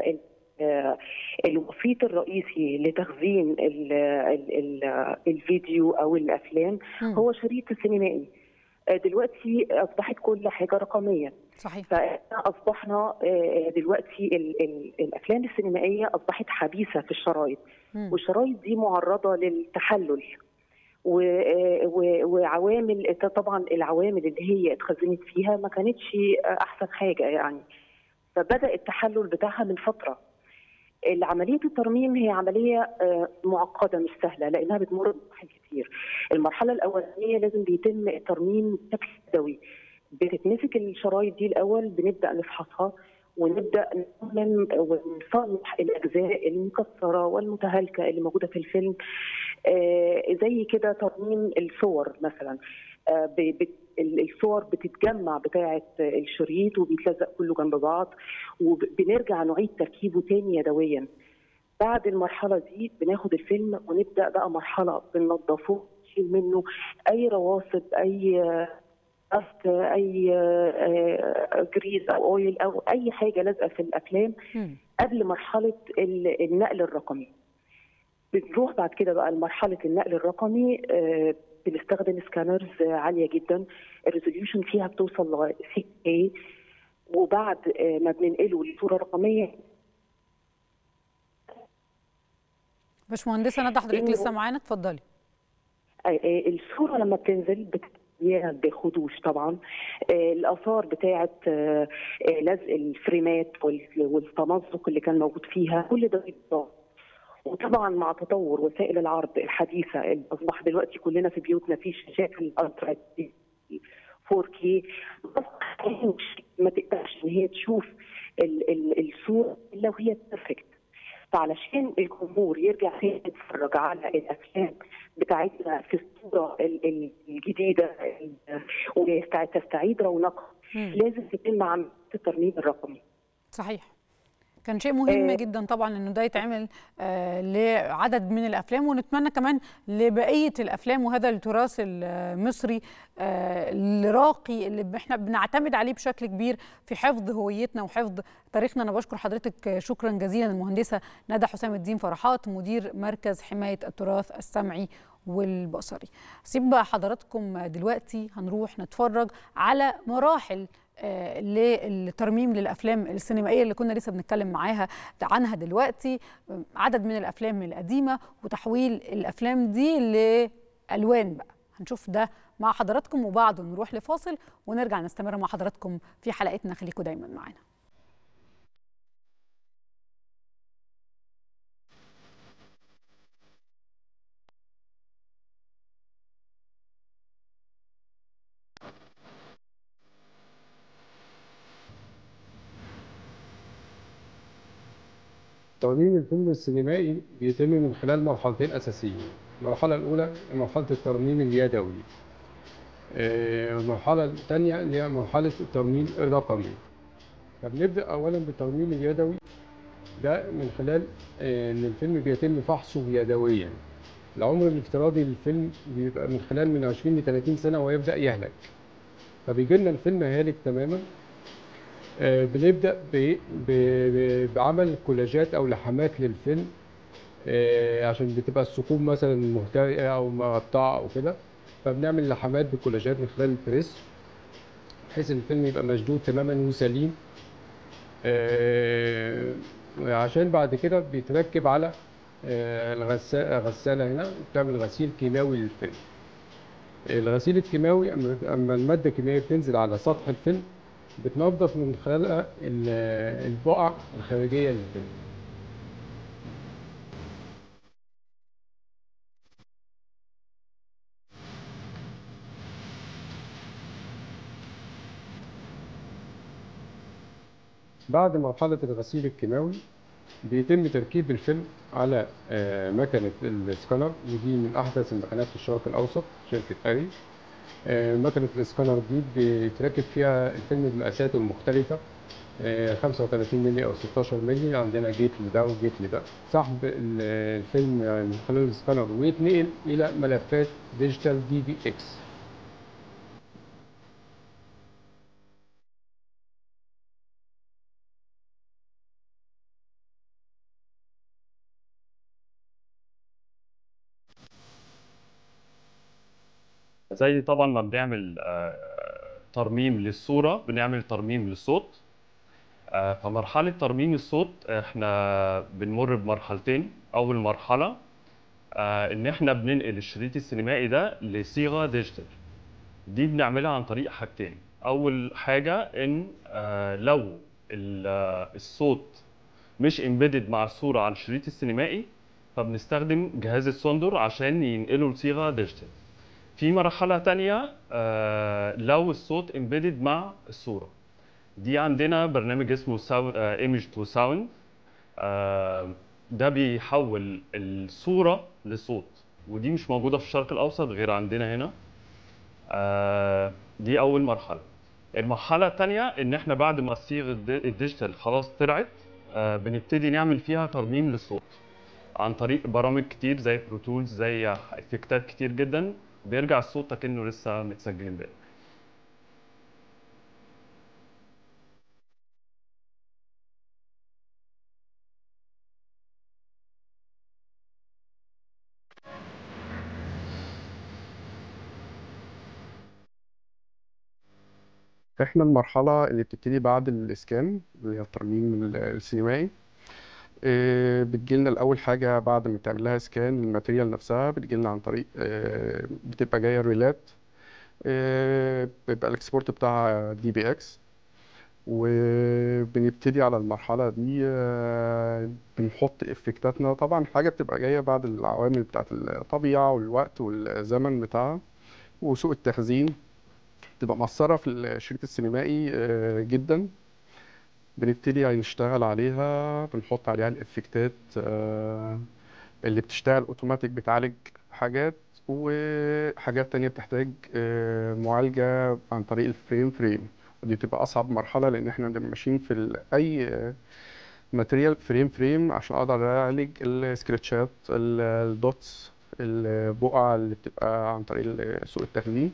الوسيط الرئيسي لتخزين ال ال ال الفيديو او الافلام م. هو شريط السينمائي دلوقتي اصبحت كل حاجه رقميه صحيح فاحنا اصبحنا دلوقتي ال ال الافلام السينمائيه اصبحت حديثه في الشرايط م. والشرايط دي معرضه للتحلل وعوامل طبعا العوامل اللي هي اتخزنت فيها ما كانتش احسن حاجه يعني فبدا التحلل بتاعها من فتره عمليه الترميم هي عمليه معقده مش سهله لانها بتمر بمراحل كتير المرحله الاولانيه لازم بيتم الترميم بشكل يدوي بتتمسك الشرايط دي الاول بنبدا نفحصها ونبدا نعلم ونصلح الاجزاء المكسره والمتهالكه اللي موجوده في الفيلم آه زي كده ترميم الصور مثلا آه الصور بتتجمع بتاعه الشريط وبيتلزق كله جنب بعض وبنرجع نعيد تركيبه تاني يدويا بعد المرحله دي بناخد الفيلم ونبدا بقى مرحله بننضفه نشيل منه اي رواسب اي دست اي جريز او اويل او اي حاجه لازقه في الافلام قبل مرحله النقل الرقمي بنروح بعد كده بقى لمرحله النقل الرقمي بنستخدم سكانرز عاليه جدا الريزوليوشن فيها بتوصل ل 6K وبعد ما بننقله لصوره رقميه باشمهندسه ندى حضرتك لسه معانا اتفضلي الصوره لما بتنزل بخدوش طبعا الاثار بتاعه لزق الفريمات والتمزق اللي كان موجود فيها كل ده بيتضاف وطبعا مع تطور وسائل العرض الحديثه اللي اصبح دلوقتي كلنا في بيوتنا في شاشات الالترا 4K ما تقدرش ان هي تشوف ال ال الصوره الا وهي بيرفكت فعلشان الجمهور يرجع تاني يتفرج على الافلام بتاعتنا في الصوره الجديده وتستعيد رونقها لازم تتم عمليه الترميم الرقمي. صحيح. كان شيء مهم آه جدا طبعا انه ده يتعمل آه لعدد من الافلام ونتمنى كمان لبقيه الافلام وهذا التراث المصري آه الراقي اللي احنا بنعتمد عليه بشكل كبير في حفظ هويتنا وحفظ تاريخنا انا بشكر حضرتك شكرا جزيلا المهندسه ندى حسام الدين فرحات مدير مركز حمايه التراث السمعي والبصري سيب حضراتكم دلوقتي هنروح نتفرج على مراحل آه للترميم للافلام السينمائيه اللي كنا لسه بنتكلم معاها عنها دلوقتي عدد من الافلام القديمه وتحويل الافلام دي لالوان بقى هنشوف ده مع حضراتكم وبعده نروح لفاصل ونرجع نستمر مع حضراتكم في حلقتنا خليكم دايما معانا ترميم الفيلم السينمائي بيتم من خلال مرحلتين أساسيين المرحلة الأولى مرحلة الترميم اليدوي المرحلة الثانية اللي هي مرحلة الترميم الرقمي فبنبدأ أولا بالترميم اليدوي ده من خلال إن الفيلم بيتم فحصه يدويا العمر الافتراضي للفيلم بيبقى من خلال من 20 ل 30 سنة ويبدأ يهلك فبيجي لنا الفيلم هالك تماما آه، بنبدا ب- ب- بعمل كولاجات او لحمات للفيلم آه، عشان بتبقى الثقوب مثلا مهترئه او مقطعه او كده فبنعمل لحمات بكولاجات من خلال البريس بحيث ان الفيلم يبقى مشدود تماما وسليم آه، عشان بعد كده بيتركب على آه، الغسالة غسالة هنا بتعمل غسيل كيماوي للفيلم الغسيل الكيماوي أما أما المادة الكيميائية بتنزل على سطح الفيلم بتنظف من خلالها ال- البقع الخارجية للفيلم بعد مرحلة الغسيل الكيماوي بيتم تركيب الفيلم على آه، مكنة السكانر ودي من أحدث المكنات في الشرق الأوسط شركة أري آه، مكنة السكانر دي بيتركب فيها الفيلم بمقاساته المختلفة آه، 35 مللي أو 16 مللي عندنا جيت لده وجيت لده سحب ال- الفيلم من خلال السكانر ويتنقل إلى ملفات ديجيتال دي بي إكس زي طبعا ما بنعمل آه، ترميم للصورة بنعمل ترميم للصوت آه، فمرحلة ترميم الصوت احنا بنمر بمرحلتين أول مرحلة آه، إن احنا بننقل الشريط السينمائي ده لصيغة ديجيتال دي بنعملها عن طريق حاجتين أول حاجة إن آه، لو ال- آه، الصوت مش امبيدد مع الصورة على الشريط السينمائي فبنستخدم جهاز السوندر عشان ينقله لصيغة ديجيتال في مرحلة تانية آه، لو الصوت امبيدد مع الصورة دي عندنا برنامج اسمه ايمج تو ساوند ده بيحول الصورة لصوت ودي مش موجودة في الشرق الأوسط غير عندنا هنا آه، دي أول مرحلة المرحلة التانية إن إحنا بعد ما الصيغة الدي- الديجيتال خلاص طلعت آه، بنبتدي نعمل فيها ترميم للصوت عن طريق برامج كتير زي برو تولز زي افكتات كتير جدا بيرجع الصوت كأنه لسه متسجل امبارح احنا المرحلة اللي بتبتدي بعد الاسكان اللي هي الترميم ال- السينمائي آه، بتجيلنا الأول حاجة بعد ما بتعمل لها سكان الماتيريال نفسها بتجيلنا عن طريق آه، بتبقى جاية ريلات آه، بيبقى الاكسبورت بتاعها دي بي اكس وبنبتدي على المرحلة دي آه، بنحط افكتاتنا طبعا حاجة بتبقى جاية بعد العوامل بتاعت الطبيعة والوقت والزمن بتاعها وسوء التخزين تبقى مأثرة في الشريط السينمائي آه، جدا بنبتدي نشتغل عليها بنحط عليها الافكتات آه، اللي بتشتغل اوتوماتيك بتعالج حاجات وحاجات تانية بتحتاج آه، معالجة عن طريق الفريم فريم ودي بتبقى أصعب مرحلة لأن احنا بنبقى ماشيين في ال- أي ماتريال فريم فريم عشان أقدر أعالج السكرتشات ال- الدوتس البقع اللي بتبقى عن طريق ال- سوء التخزين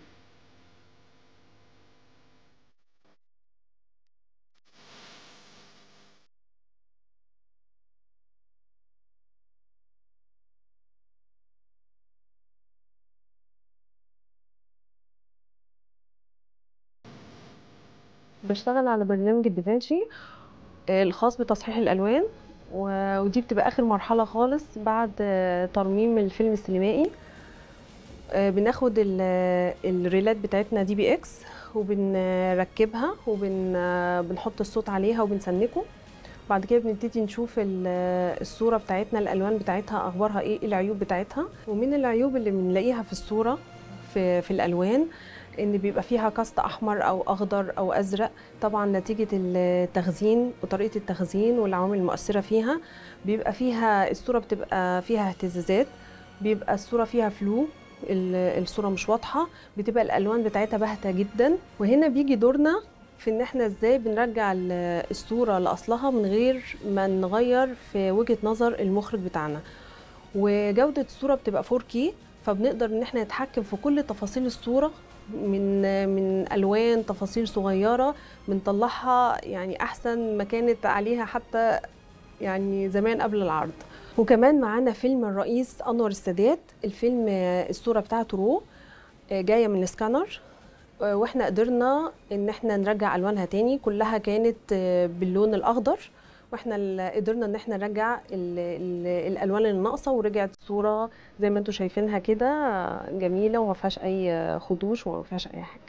بشتغل على برنامج الدافنشي آه، الخاص بتصحيح الألوان و- ودي بتبقى آخر مرحلة خالص بعد آه، ترميم الفيلم السينمائي آه، بناخد ال- الريلات بتاعتنا دي بي اكس وبنركبها وبنحط الصوت عليها وبنسنكه بعد كده بنبتدي نشوف ال- الصورة بتاعتنا الألوان بتاعتها أخبارها إيه إيه العيوب بتاعتها ومن العيوب اللي بنلاقيها في الصورة في, في الألوان ان بيبقى فيها كاست احمر او اخضر او ازرق طبعا نتيجه التخزين وطريقه التخزين والعوامل المؤثره فيها بيبقى فيها الصوره بتبقى فيها اهتزازات بيبقى الصوره فيها فلو ال- الصوره مش واضحه بتبقى الالوان بتاعتها باهته جدا وهنا بيجي دورنا في ان احنا ازاي بنرجع ال- الصوره لاصلها من غير ما نغير في وجهه نظر المخرج بتاعنا وجوده الصوره بتبقى 4K فبنقدر ان احنا نتحكم في كل تفاصيل الصوره من من الوان تفاصيل صغيره بنطلعها يعني احسن ما كانت عليها حتى يعني زمان قبل العرض وكمان معانا فيلم الرئيس انور السادات الفيلم الصوره بتاعته رو جايه من السكانر واحنا قدرنا ان احنا نرجع الوانها تاني كلها كانت باللون الاخضر واحنا قدرنا ان احنا نرجع ال ال الالوان اللي ناقصه ورجعت الصوره زي ما انتم شايفينها كده جميله وما فيهاش اي خدوش وما فيهاش اي حاجه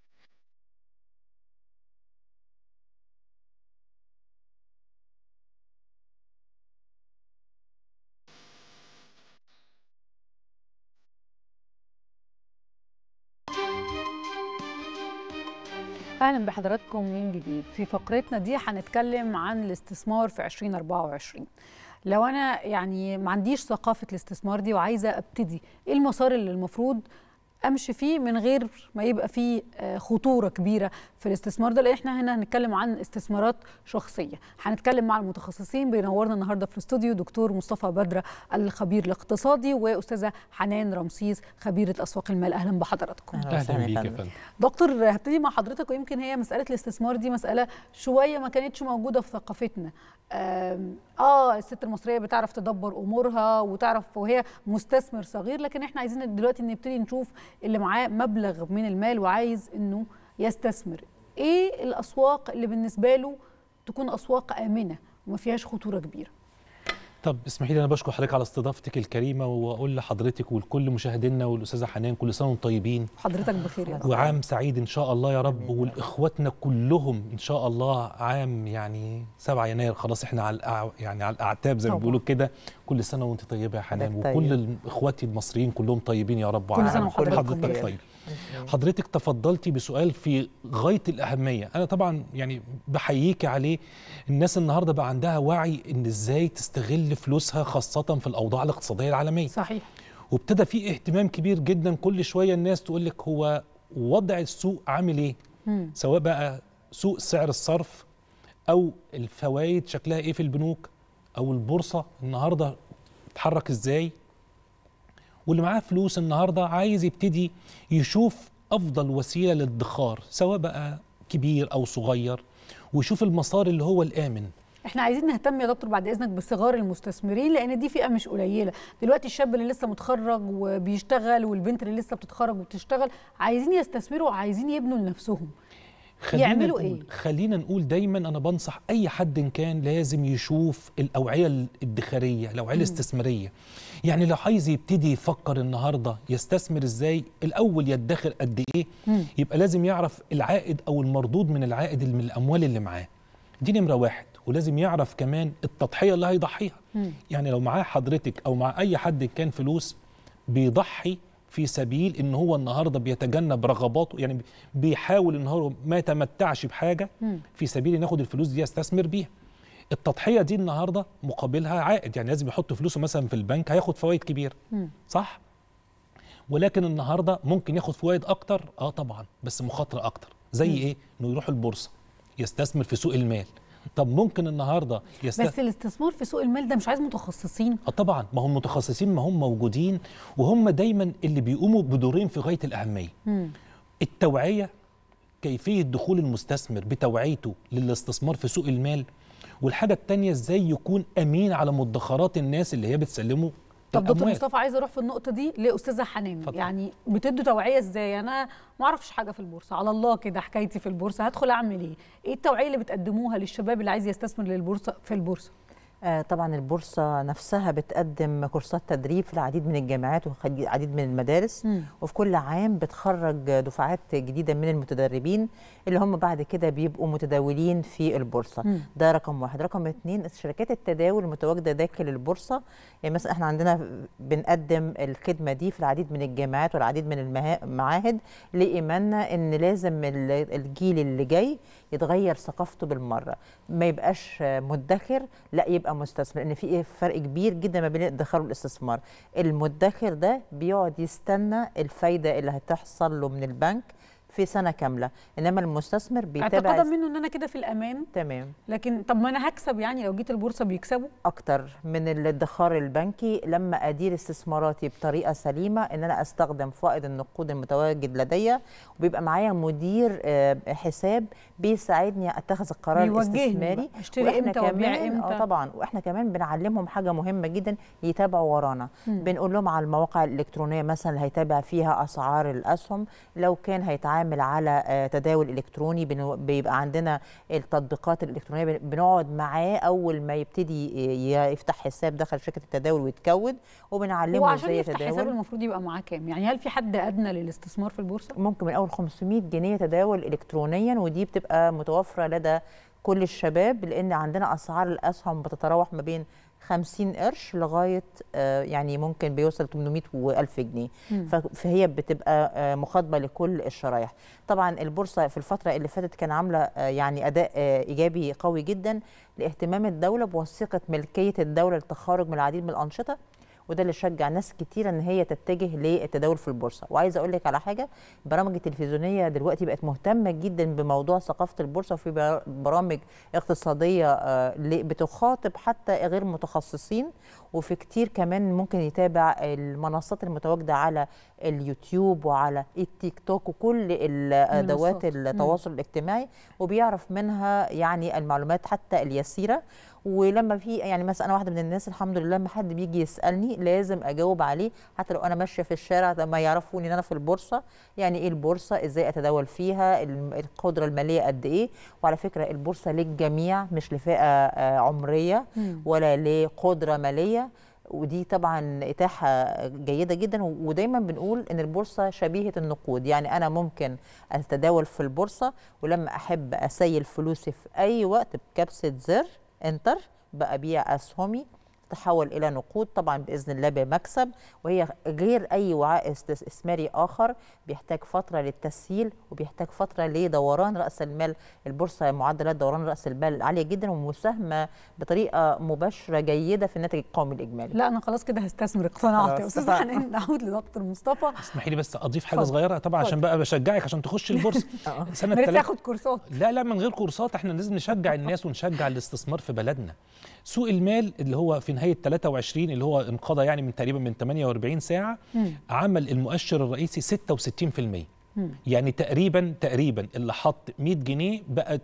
اهلا بحضراتكم من جديد في فقرتنا دي هنتكلم عن الاستثمار في 2024 لو انا يعني ما عنديش ثقافه الاستثمار دي وعايزه ابتدي ايه المسار اللي المفروض امشي فيه من غير ما يبقى فيه خطوره كبيره في الاستثمار ده لان احنا هنا هنتكلم عن استثمارات شخصيه هنتكلم مع المتخصصين بينورنا النهارده في الاستوديو دكتور مصطفى بدره الخبير الاقتصادي واستاذه حنان رمسيس خبيره اسواق المال اهلا بحضراتكم اهلا بيك يا فندم دكتور هبتدي مع حضرتك ويمكن هي مساله الاستثمار دي مساله شويه ما كانتش موجوده في ثقافتنا اه الست المصريه بتعرف تدبر امورها وتعرف وهي مستثمر صغير لكن احنا عايزين دلوقتي نبتدي نشوف اللي معاه مبلغ من المال وعايز انه يستثمر ايه الاسواق اللي بالنسبه له تكون اسواق امنه وما فيهاش خطوره كبيره طب اسمحي لي انا بشكر حضرتك على استضافتك الكريمه واقول لحضرتك ولكل مشاهدينا والاستاذه حنان كل سنه وانتم طيبين حضرتك بخير يا رب وعام سعيد ان شاء الله يا رب والاخواتنا كلهم ان شاء الله عام يعني 7 يناير خلاص احنا على الأع... يعني على الاعتاب زي ما بيقولوا كده كل سنه وانت طيبه يا حنان وكل اخواتي المصريين كلهم طيبين يا رب كل سنه وحضرتك طيب حضرتك تفضلتي بسؤال في غايه الاهميه انا طبعا يعني بحييك عليه الناس النهارده بقى عندها وعي ان ازاي تستغل فلوسها خاصه في الاوضاع الاقتصاديه العالميه صحيح وابتدى في اهتمام كبير جدا كل شويه الناس تقول لك هو وضع السوق عامل ايه مم. سواء بقى سوق سعر الصرف او الفوائد شكلها ايه في البنوك او البورصه النهارده بتتحرك ازاي واللي معاه فلوس النهارده عايز يبتدي يشوف افضل وسيله للادخار سواء بقى كبير او صغير ويشوف المسار اللي هو الامن احنا عايزين نهتم يا دكتور بعد اذنك بصغار المستثمرين لان دي فئه مش قليله دلوقتي الشاب اللي لسه متخرج وبيشتغل والبنت اللي لسه بتتخرج وبتشتغل عايزين يستثمروا وعايزين يبنوا لنفسهم يعملوا نقول ايه خلينا نقول دايما انا بنصح اي حد إن كان لازم يشوف الاوعيه الادخاريه الاوعيه الاستثماريه يعني لو عايز يبتدي يفكر النهارده يستثمر ازاي الاول يدخر قد ايه مم. يبقى لازم يعرف العائد او المردود من العائد من الاموال اللي معاه دي نمره واحد ولازم يعرف كمان التضحيه اللي هيضحيها مم. يعني لو معاه حضرتك او مع اي حد كان فلوس بيضحي في سبيل ان هو النهارده بيتجنب رغباته يعني بيحاول ان هو ما يتمتعش بحاجه مم. في سبيل ان ياخد الفلوس دي يستثمر بيها التضحيه دي النهارده مقابلها عائد يعني لازم يحط فلوسه مثلا في البنك هياخد فوائد كبيره مم. صح ولكن النهارده ممكن ياخد فوائد اكتر اه طبعا بس مخاطره اكتر زي مم. ايه انه يروح البورصه يستثمر في سوق المال طب ممكن النهارده يستثمر بس الاستثمار في سوق المال ده مش عايز متخصصين اه طبعا ما هم متخصصين ما هم موجودين وهم دايما اللي بيقوموا بدورين في غايه الاهميه مم. التوعيه كيفيه دخول المستثمر بتوعيته للاستثمار في سوق المال والحاجه الثانيه ازاي يكون امين على مدخرات الناس اللي هي بتسلمه طب دكتور الأموال. مصطفى عايزه اروح في النقطه دي لاستاذه حنان اتفضل. يعني بتدوا توعيه ازاي انا ما اعرفش حاجه في البورصه على الله كده حكايتي في البورصه هدخل اعمل ايه ايه التوعيه اللي بتقدموها للشباب اللي عايز يستثمر للبورصه في البورصه آه، طبعا البورصة نفسها بتقدم كورسات تدريب في العديد من الجامعات والعديد من المدارس مم. وفي كل عام بتخرج دفعات جديدة من المتدربين اللي هم بعد كده بيبقوا متداولين في البورصة مم. ده رقم واحد رقم اتنين شركات التداول المتواجدة داخل البورصة يعني مثلا احنا عندنا بنقدم الخدمة دي في العديد من الجامعات والعديد من المها- المعاهد لإيماننا إن لازم ال- الجيل اللي جاي يتغير ثقافته بالمرة ما يبقاش مدخر لا يبقى مستثمر لأن في فرق كبير جدا ما بين الادخار والاستثمار المدخر ده بيقعد يستنى الفايدة اللي هتحصل له من البنك في سنه كامله انما المستثمر بيتابع اعتقادا منه ان انا كده في الامان تمام لكن طب ما انا هكسب يعني لو جيت البورصه بيكسبوا اكتر من الادخار البنكي لما ادير استثماراتي بطريقه سليمه ان انا استخدم فائض النقود المتواجد لدي وبيبقى معايا مدير آه، حساب بيساعدني اتخذ القرار بيوجهني الاستثماري بقى، اشتري واحنا امتى وابيع كمان امتى. اه طبعا واحنا كمان بنعلمهم حاجه مهمه جدا يتابعوا ورانا مم. بنقول لهم على المواقع الالكترونيه مثلا اللي هيتابع فيها اسعار الاسهم لو كان هيتعامل على آه، تداول الكتروني بنو- بيبقى عندنا التطبيقات الالكترونيه بن- بنقعد معاه اول ما يبتدي ي- يفتح حساب داخل شركه التداول ويتكود وبنعلمه وعشان ازاي يفتح حساب يتداول المفروض يبقى معاه كام يعني هل في حد ادنى للاستثمار في البورصه ممكن من اول 500 جنيه تداول الكترونيا ودي بتبقى متوفره لدى كل الشباب لان عندنا اسعار الاسهم بتتراوح ما بين 50 قرش لغايه آه، يعني ممكن بيوصل 800 و1000 جنيه مم. ف- فهي بتبقى آه، مخاطبه لكل الشرايح طبعا البورصه في الفتره اللي فاتت كان عامله آه، يعني اداء آه، ايجابي قوي جدا لاهتمام الدوله بوثيقه ملكيه الدوله للتخارج من العديد من الانشطه وده اللي شجع ناس كتير ان هي تتجه للتداول في البورصه وعايزه اقول لك على حاجه البرامج التلفزيونيه دلوقتي بقت مهتمه جدا بموضوع ثقافه البورصه وفي بر- برامج اقتصاديه آه، ل- بتخاطب حتى غير متخصصين وفي كتير كمان ممكن يتابع المنصات المتواجده على اليوتيوب وعلى التيك توك وكل الادوات منصات. مم. التواصل الاجتماعي وبيعرف منها يعني المعلومات حتى اليسيره ولما في يعني مثلا انا واحده من الناس الحمد لله لما حد بيجي يسالني لازم اجاوب عليه حتى لو انا ماشيه في الشارع لما يعرفوني ان انا في البورصه يعني ايه البورصه ازاي اتداول فيها الم- القدره الماليه قد ايه وعلى فكره البورصه للجميع مش لفئه آه، عمريه مم. ولا لقدره ماليه ودي طبعا اتاحه جيده جدا و- ودايما بنقول ان البورصه شبيهه النقود يعني انا ممكن اتداول في البورصه ولما احب اسيل فلوسي في اي وقت بكبسه زر انتر ببيع اسهمي تحول الى نقود طبعا باذن الله بمكسب وهي غير اي وعاء استثماري اخر بيحتاج فتره للتسهيل وبيحتاج فتره لدوران راس المال البورصه معدلات دوران راس المال عاليه جدا ومساهمه بطريقه مباشره جيده في الناتج القومي الاجمالي لا انا خلاص كده هستثمر اقتنعت يا خلاص، استاذه اتفقنا. حنان نعود لدكتور مصطفى اسمحي لي بس اضيف حاجه اتفضل. صغيره طبعا عشان اتفضل. بقى بشجعك عشان تخش البورصه سنه ما لسه تلاتة- اخد كورسات لا لا من غير كورسات احنا لازم نشجع الناس ونشجع الاستثمار في بلدنا سوق المال اللي هو في نهايه 23 اللي هو انقضى يعني من تقريبا من 48 ساعه مم. عمل المؤشر الرئيسي 66% مم. يعني تقريبا تقريبا اللي حط 100 جنيه بقت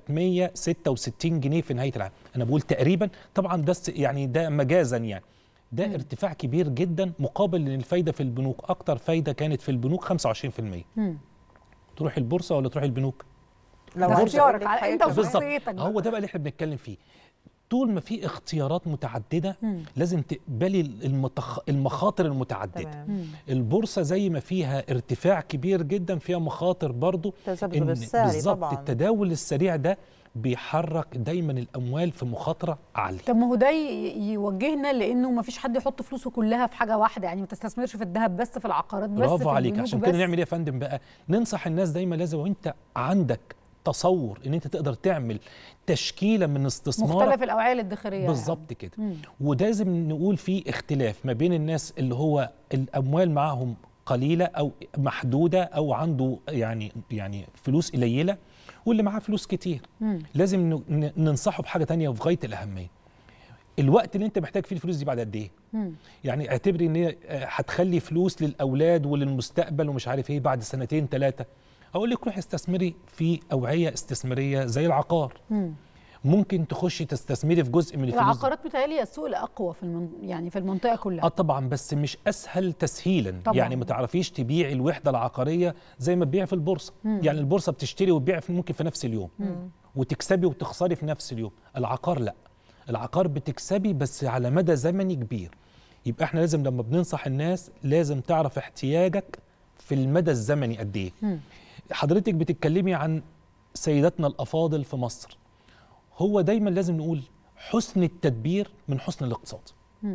166 جنيه في نهايه العام انا بقول تقريبا طبعا ده س- يعني ده مجازا يعني ده مم. ارتفاع كبير جدا مقابل ان الفايده في البنوك اكتر فايده كانت في البنوك 25% مم. تروح البورصه ولا تروح البنوك لو البورصة- اختيارك على انت بالظبط. وشخصيتك بقى. هو ده بقى اللي احنا بنتكلم فيه طول ما في اختيارات متعدده مم. لازم تقبلي المتخ... المخاطر المتعدده مم. البورصه زي ما فيها ارتفاع كبير جدا فيها مخاطر برضو التذبذب السعري بالظبط طبعاً. التداول السريع ده بيحرك دايما الاموال في مخاطره عاليه طب ما هو ده ي- يوجهنا لانه ما فيش حد يحط فلوسه كلها في حاجه واحده يعني ما تستثمرش في الذهب بس في العقارات بس برافو في عليك البنوك عشان بس. كده نعمل ايه يا فندم بقى ننصح الناس دايما لازم وانت عندك تصور ان انت تقدر تعمل تشكيله من استثمارك مختلف الاوعيه الادخاريه بالظبط كده مم. ولازم نقول في اختلاف ما بين الناس اللي هو الاموال معاهم قليله او محدوده او عنده يعني يعني فلوس قليله واللي معاه فلوس كتير مم. لازم ن- ن- ننصحه بحاجه تانية في غايه الاهميه الوقت اللي انت محتاج فيه الفلوس دي بعد قد ايه مم. يعني اعتبري ان هي آه، هتخلي فلوس للاولاد وللمستقبل ومش عارف ايه بعد سنتين ثلاثه اقول لك روحي استثمري في اوعيه استثماريه زي العقار مم. ممكن تخشي تستثمري في جزء من الفلوس دي. العقارات بتهيألي هي السوق الاقوى في المن... يعني في المنطقه كلها اه طبعا بس مش اسهل تسهيلا طبعاً. يعني ما تعرفيش تبيعي الوحده العقاريه زي ما تبيعي في البورصه مم. يعني البورصه بتشتري وتبيعي في ممكن في نفس اليوم مم. وتكسبي وتخسري في نفس اليوم العقار لا العقار بتكسبي بس على مدى زمني كبير يبقى احنا لازم لما بننصح الناس لازم تعرف احتياجك في المدى الزمني قد ايه مم. حضرتك بتتكلمي عن سيداتنا الافاضل في مصر هو دايما لازم نقول حسن التدبير من حسن الاقتصاد مم.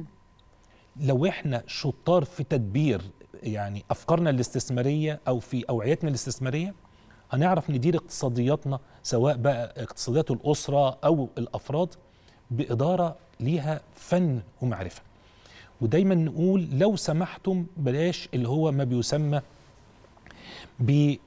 لو احنا شطار في تدبير يعني افكارنا الاستثماريه او في اوعيتنا الاستثماريه هنعرف ندير اقتصادياتنا سواء بقى اقتصاديات الاسره او الافراد باداره ليها فن ومعرفه ودايما نقول لو سمحتم بلاش اللي هو ما بيسمى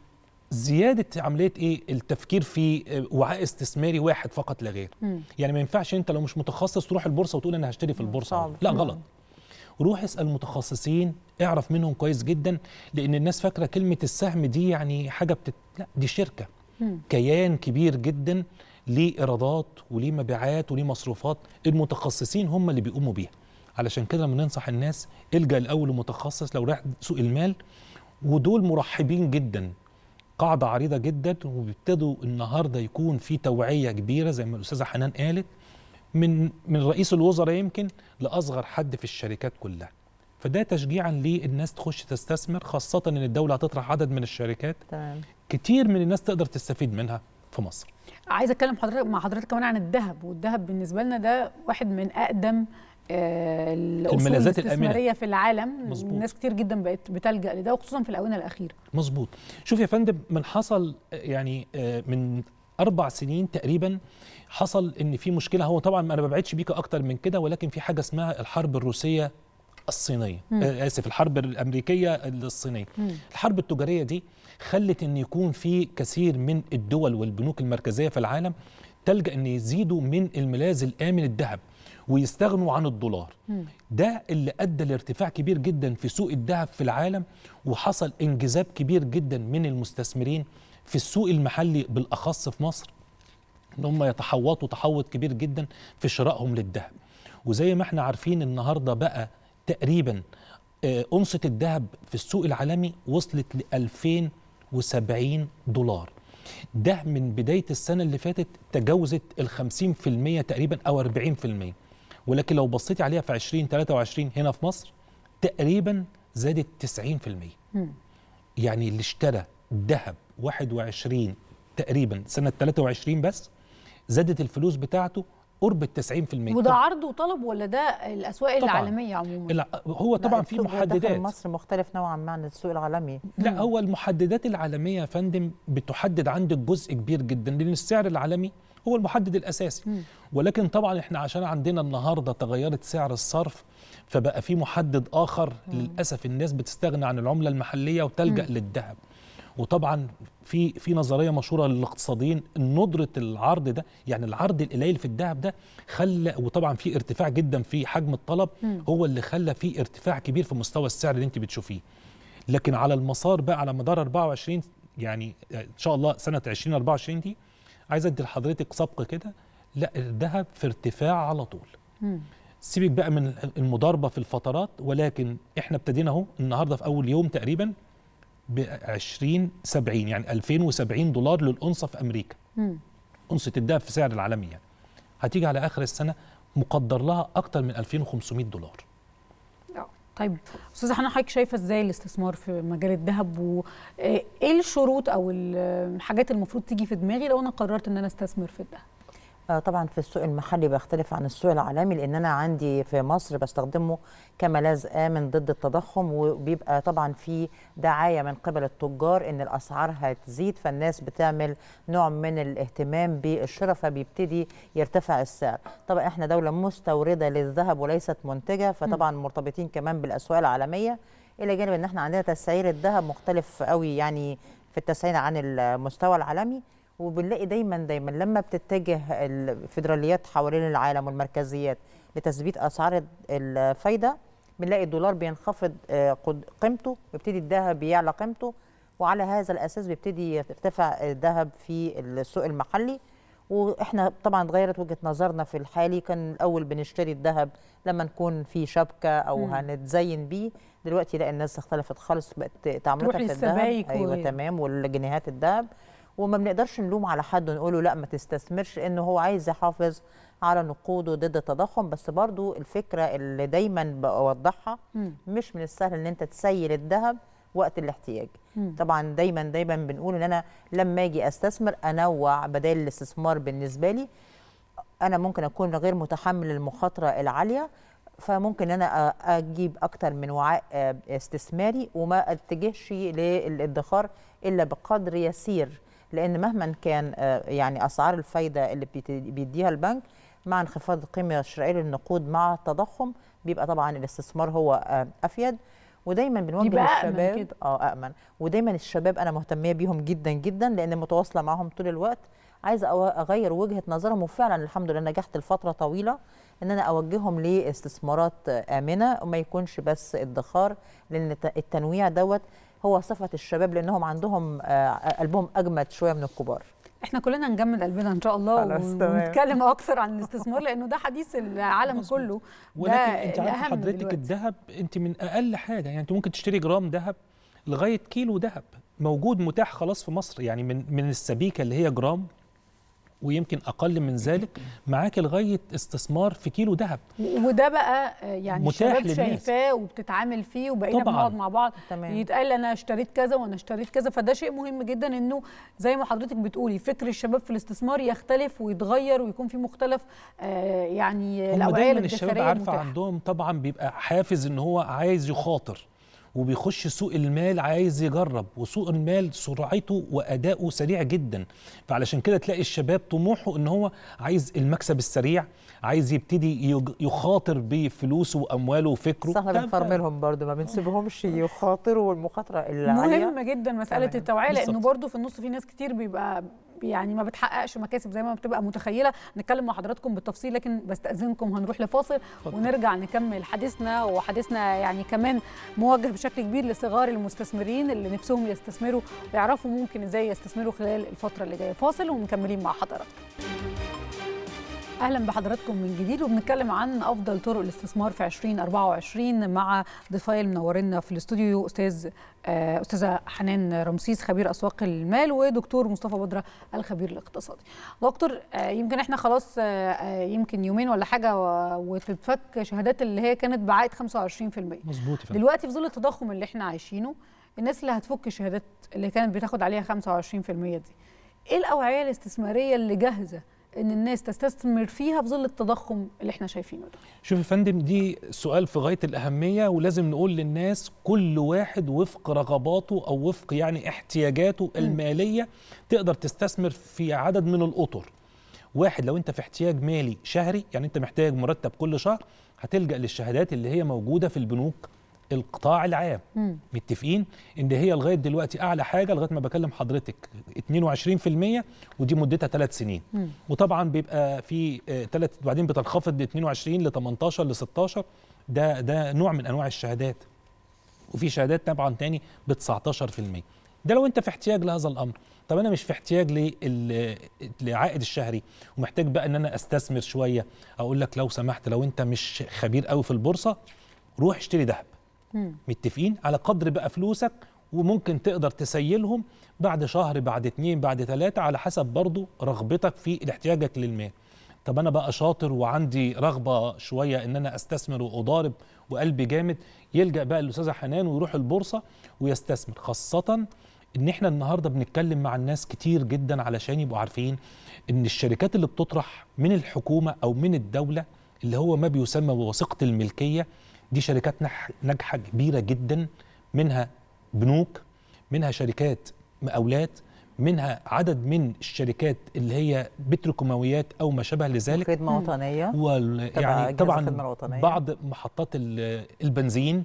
زياده عمليه ايه التفكير في وعاء استثماري واحد فقط لا غير مم. يعني ما ينفعش انت لو مش متخصص تروح البورصه وتقول انا هشتري في البورصه صعب. لا مم. غلط روح اسال متخصصين اعرف منهم كويس جدا لان الناس فاكره كلمه السهم دي يعني حاجه بتت... لا دي شركه مم. كيان كبير جدا ليه ايرادات وليه مبيعات وليه مصروفات المتخصصين هم اللي بيقوموا بيها علشان كده لما ننصح الناس الجا الاول لمتخصص لو رايح سوق المال ودول مرحبين جدا قاعده عريضه جدا وبيبتدوا النهارده يكون في توعيه كبيره زي ما الاستاذه حنان قالت من من رئيس الوزراء يمكن لاصغر حد في الشركات كلها فده تشجيعا للناس تخش تستثمر خاصه ان الدوله هتطرح عدد من الشركات تمام كتير من الناس تقدر تستفيد منها في مصر عايزه اتكلم حضرتك مع حضرتك كمان عن الذهب والذهب بالنسبه لنا ده واحد من اقدم آه، الأصول الملاذات الآمنة. الاستثماريه في العالم مظبوط. ناس كتير جدا بقت بتلجا لده وخصوصا في الاونه الاخيره مظبوط شوف يا فندم من حصل آه، يعني آه، من اربع سنين تقريبا حصل ان في مشكله هو طبعا انا ما ببعدش بيك اكتر من كده ولكن في حاجه اسمها الحرب الروسيه الصينيه مم. آه، اسف الحرب الامريكيه الصينيه مم. الحرب التجاريه دي خلت ان يكون في كثير من الدول والبنوك المركزيه في العالم تلجا ان يزيدوا من الملاذ الامن الذهب ويستغنوا عن الدولار مم. ده اللي ادى لارتفاع كبير جدا في سوق الذهب في العالم وحصل انجذاب كبير جدا من المستثمرين في السوق المحلي بالاخص في مصر ان هم يتحوطوا تحوط كبير جدا في شرائهم للذهب وزي ما احنا عارفين النهارده بقى تقريبا آه، أنصة الذهب في السوق العالمي وصلت ل 2070 دولار ده من بداية السنة اللي فاتت تجاوزت ال 50% تقريبا أو 40% ولكن لو بصيتي عليها في 2023 هنا في مصر تقريبا زادت 90% مم. يعني اللي اشترى ذهب 21 تقريبا سنة 23 بس زادت الفلوس بتاعته قرب ال 90% وده عرض وطلب ولا ده الاسواق طبعاً. العالميه عموما الع- هو طبعا في السوق داخل محددات مصر مختلف نوعا ما عن السوق العالمي لا هو المحددات العالمية يا فندم بتحدد عندك جزء كبير جدا لأن السعر العالمي هو المحدد الأساسي مم. ولكن طبعا احنا عشان عندنا النهاردة تغيرت سعر الصرف فبقى في محدد آخر للأسف الناس بتستغنى عن العملة المحلية وتلجأ مم. للذهب وطبعا في في نظريه مشهوره للاقتصاديين إن ندره العرض ده يعني العرض القليل في الذهب ده خلى وطبعا في ارتفاع جدا في حجم الطلب مم. هو اللي خلى في ارتفاع كبير في مستوى السعر اللي انت بتشوفيه لكن على المسار بقى على مدار 24 يعني ان شاء الله سنه 2024 دي عايز ادي لحضرتك سبق كده لا الذهب في ارتفاع على طول مم. سيبك بقى من المضاربه في الفترات ولكن احنا ابتدينا اهو النهارده في اول يوم تقريبا ب 20 70 يعني 2070 دولار للأنصة في أمريكا مم. أنصة الذهب في سعر العالمي يعني هتيجي على آخر السنة مقدر لها أكتر من 2500 دولار طيب استاذه حنان حضرتك شايفه ازاي الاستثمار في مجال الذهب وايه الشروط او الحاجات المفروض تيجي في دماغي لو انا قررت ان انا استثمر في الذهب آه، طبعا في السوق المحلي بيختلف عن السوق العالمي لان انا عندي في مصر بستخدمه كملاذ امن ضد التضخم وبيبقى طبعا في دعايه من قبل التجار ان الاسعار هتزيد فالناس بتعمل نوع من الاهتمام بالشراء فبيبتدي يرتفع السعر طبعا احنا دوله مستورده للذهب وليست منتجه فطبعا مرتبطين كمان بالاسواق العالميه الى جانب ان احنا عندنا تسعير الذهب مختلف قوي يعني في التسعير عن المستوى العالمي وبنلاقي دايما دايما لما بتتجه الفيدراليات حوالين العالم والمركزيات لتثبيت اسعار الفايده بنلاقي الدولار بينخفض آه، قد- قيمته ويبتدي الذهب يعلى قيمته وعلى هذا الاساس بيبتدي يرتفع الذهب في السوق المحلي واحنا طبعا اتغيرت وجهه نظرنا في الحالي كان الاول بنشتري الذهب لما نكون في شبكه او مم. هنتزين بيه دلوقتي لا الناس اختلفت خالص بقت تعاملاتها تروح في الذهب للسبايك ايوه و- تمام والجنيهات الذهب وما بنقدرش نلوم على حد ونقول له لا ما تستثمرش انه هو عايز يحافظ على نقوده ضد التضخم بس برضو الفكره اللي دايما بوضحها مم. مش من السهل ان انت تسيل الذهب وقت الاحتياج مم. طبعا دايما دايما بنقول ان انا لما اجي استثمر انوع بدائل الاستثمار بالنسبه لي انا ممكن اكون غير متحمل المخاطره العاليه فممكن انا أ- اجيب اكتر من وعاء آه، استثماري وما اتجهش للادخار الا بقدر يسير لان مهما كان آه، يعني اسعار الفايده اللي بيت- بيديها البنك مع انخفاض القيمه الشرائيه للنقود مع التضخم بيبقى طبعا الاستثمار هو آه، افيد ودايما بنوجه يبقى أأمن الشباب كده. اه امن ودايما الشباب انا مهتميه بيهم جدا جدا لان متواصله معاهم طول الوقت عايزه أو- اغير وجهه نظرهم وفعلا الحمد لله نجحت لفتره طويله ان انا اوجههم لاستثمارات امنه وما يكونش بس ادخار لان الت- التنويع دوت هو صفه الشباب لانهم عندهم آه، قلبهم اجمد شويه من الكبار احنا كلنا نجمد قلبنا ان شاء الله خلاص، ون- تمام. ونتكلم اكثر عن الاستثمار لانه ده حديث العالم كله ده ولكن انت عارفه الأهم حضرتك دلوقتي. الذهب انت من اقل حاجه يعني انت ممكن تشتري جرام ذهب لغايه كيلو ذهب موجود متاح خلاص في مصر يعني من من السبيكه اللي هي جرام ويمكن اقل من ذلك معاك لغايه استثمار في كيلو ذهب وده بقى آه، يعني متاح الشباب للناس. شايفاه وبتتعامل فيه وبقينا طبعاً. بنقعد مع بعض تمام. يتقال انا اشتريت كذا وانا اشتريت كذا فده شيء مهم جدا انه زي ما حضرتك بتقولي فكر الشباب في الاستثمار يختلف ويتغير ويكون في مختلف آه، يعني هم الاوعيه دايما الشباب الادخاريه عارفه المتاحه عندهم طبعا بيبقى حافز ان هو عايز يخاطر وبيخش سوق المال عايز يجرب وسوق المال سرعته واداؤه سريع جدا فعلشان كده تلاقي الشباب طموحه ان هو عايز المكسب السريع عايز يبتدي يج- يخاطر بفلوسه وامواله وفكره بس احنا ده- بنفرملهم برضو ما بنسيبهمش يخاطروا والمخاطره العاليه مهم جدا مساله تمام. التوعيه لانه بالظبط. برضو في النص في ناس كتير بيبقى يعني ما بتحققش مكاسب زي ما بتبقى متخيله نتكلم مع حضراتكم بالتفصيل لكن بستاذنكم هنروح لفاصل ونرجع نكمل حديثنا وحديثنا يعني كمان موجه بشكل كبير لصغار المستثمرين اللي نفسهم يستثمروا ويعرفوا ممكن ازاي يستثمروا خلال الفتره اللي جايه فاصل ومكملين مع حضراتكم اهلا بحضراتكم من جديد وبنتكلم عن افضل طرق الاستثمار في 2024 مع ضيفاي المنورين في الاستوديو استاذ آه، استاذه حنان رمسيس خبير اسواق المال ودكتور مصطفى بدره الخبير الاقتصادي. دكتور آه، يمكن احنا خلاص آه، آه، يمكن يومين ولا حاجه و- وتتفك شهادات اللي هي كانت بعائد 25% مظبوط يا فندم. دلوقتي في ظل التضخم اللي احنا عايشينه الناس اللي هتفك الشهادات اللي كانت بتاخد عليها 25% دي ايه الاوعيه الاستثماريه اللي جاهزه ان الناس تستثمر فيها في ظل التضخم اللي احنا شايفينه ده شوف يا فندم دي سؤال في غايه الاهميه ولازم نقول للناس كل واحد وفق رغباته او وفق يعني احتياجاته الماليه تقدر تستثمر في عدد من الاطر واحد لو انت في احتياج مالي شهري يعني انت محتاج مرتب كل شهر هتلجا للشهادات اللي هي موجوده في البنوك القطاع العام مم. متفقين ان هي لغايه دلوقتي اعلى حاجه لغايه ما بكلم حضرتك 22% ودي مدتها ثلاث سنين مم. وطبعا بيبقى في ثلاث بعدين بتنخفض ل 22 ل 18 ل 16 ده ده نوع من انواع الشهادات وفي شهادات طبعا تاني ب 19% ده لو انت في احتياج لهذا الامر طب انا مش في احتياج لل- للعائد الشهري ومحتاج بقى ان انا استثمر شويه اقول لك لو سمحت لو انت مش خبير قوي في البورصه روح اشتري ذهب مم. متفقين على قدر بقى فلوسك وممكن تقدر تسيلهم بعد شهر بعد اتنين بعد تلاتة على حسب برضو رغبتك في احتياجك للمال طب انا بقى شاطر وعندي رغبة شوية ان انا استثمر واضارب وقلبي جامد يلجأ بقى الاستاذة حنان ويروح البورصة ويستثمر خاصة ان احنا النهاردة بنتكلم مع الناس كتير جدا علشان يبقوا عارفين ان الشركات اللي بتطرح من الحكومة او من الدولة اللي هو ما بيسمى بوثيقة الملكية دي شركات نح- ناجحة كبيرة جدا منها بنوك منها شركات مقاولات منها عدد من الشركات اللي هي بتروكيماويات او ما شبه لذلك خدمه وطنيه وال تبع يعني جهاز طبعا الخدمة الوطنية. بعض محطات ال- البنزين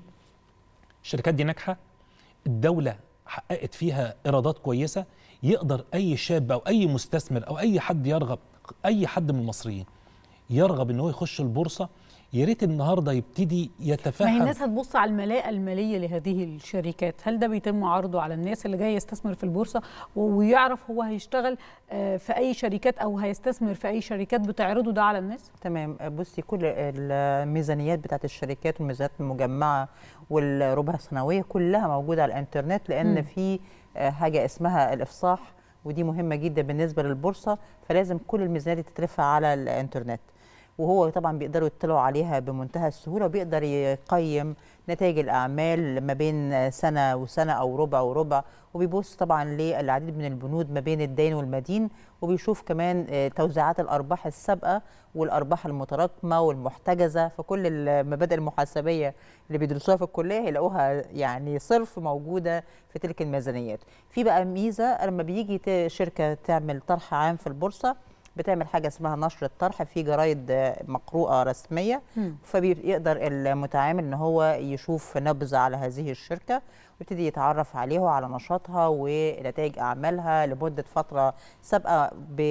الشركات دي ناجحه الدوله حققت فيها ايرادات كويسه يقدر اي شاب او اي مستثمر او اي حد يرغب اي حد من المصريين يرغب ان هو يخش البورصه يا ريت النهارده يبتدي ما هي يتفهم الناس هتبص على الملاءه الماليه لهذه الشركات هل ده بيتم عرضه على الناس اللي جاي يستثمر في البورصه و- ويعرف هو هيشتغل آه، في اي شركات او هيستثمر في اي شركات بتعرضه ده على الناس تمام بصي كل الميزانيات بتاعت الشركات والميزانيات المجمعه والربع السنويه كلها موجوده على الانترنت لان مم. في آه، حاجه اسمها الافصاح ودي مهمه جدا بالنسبه للبورصه فلازم كل الميزانيات دي تترفع على الانترنت وهو طبعا بيقدروا يطلعوا عليها بمنتهى السهوله وبيقدر يقيم نتائج الاعمال ما بين سنه وسنه او ربع وربع وبيبص طبعا للعديد من البنود ما بين الدين والمدين وبيشوف كمان آه، توزيعات الارباح السابقه والارباح المتراكمه والمحتجزه فكل المبادئ المحاسبيه اللي بيدرسوها في الكليه هيلاقوها يعني صرف موجوده في تلك الميزانيات في بقى ميزه لما بيجي ت- شركه تعمل طرح عام في البورصه بتعمل حاجه اسمها نشر الطرح في جرايد آه، مقروءه رسميه مم. فبيقدر المتعامل ان هو يشوف نبذه على هذه الشركه ويبتدي يتعرف عليها وعلى نشاطها ونتائج اعمالها لمده فتره سابقه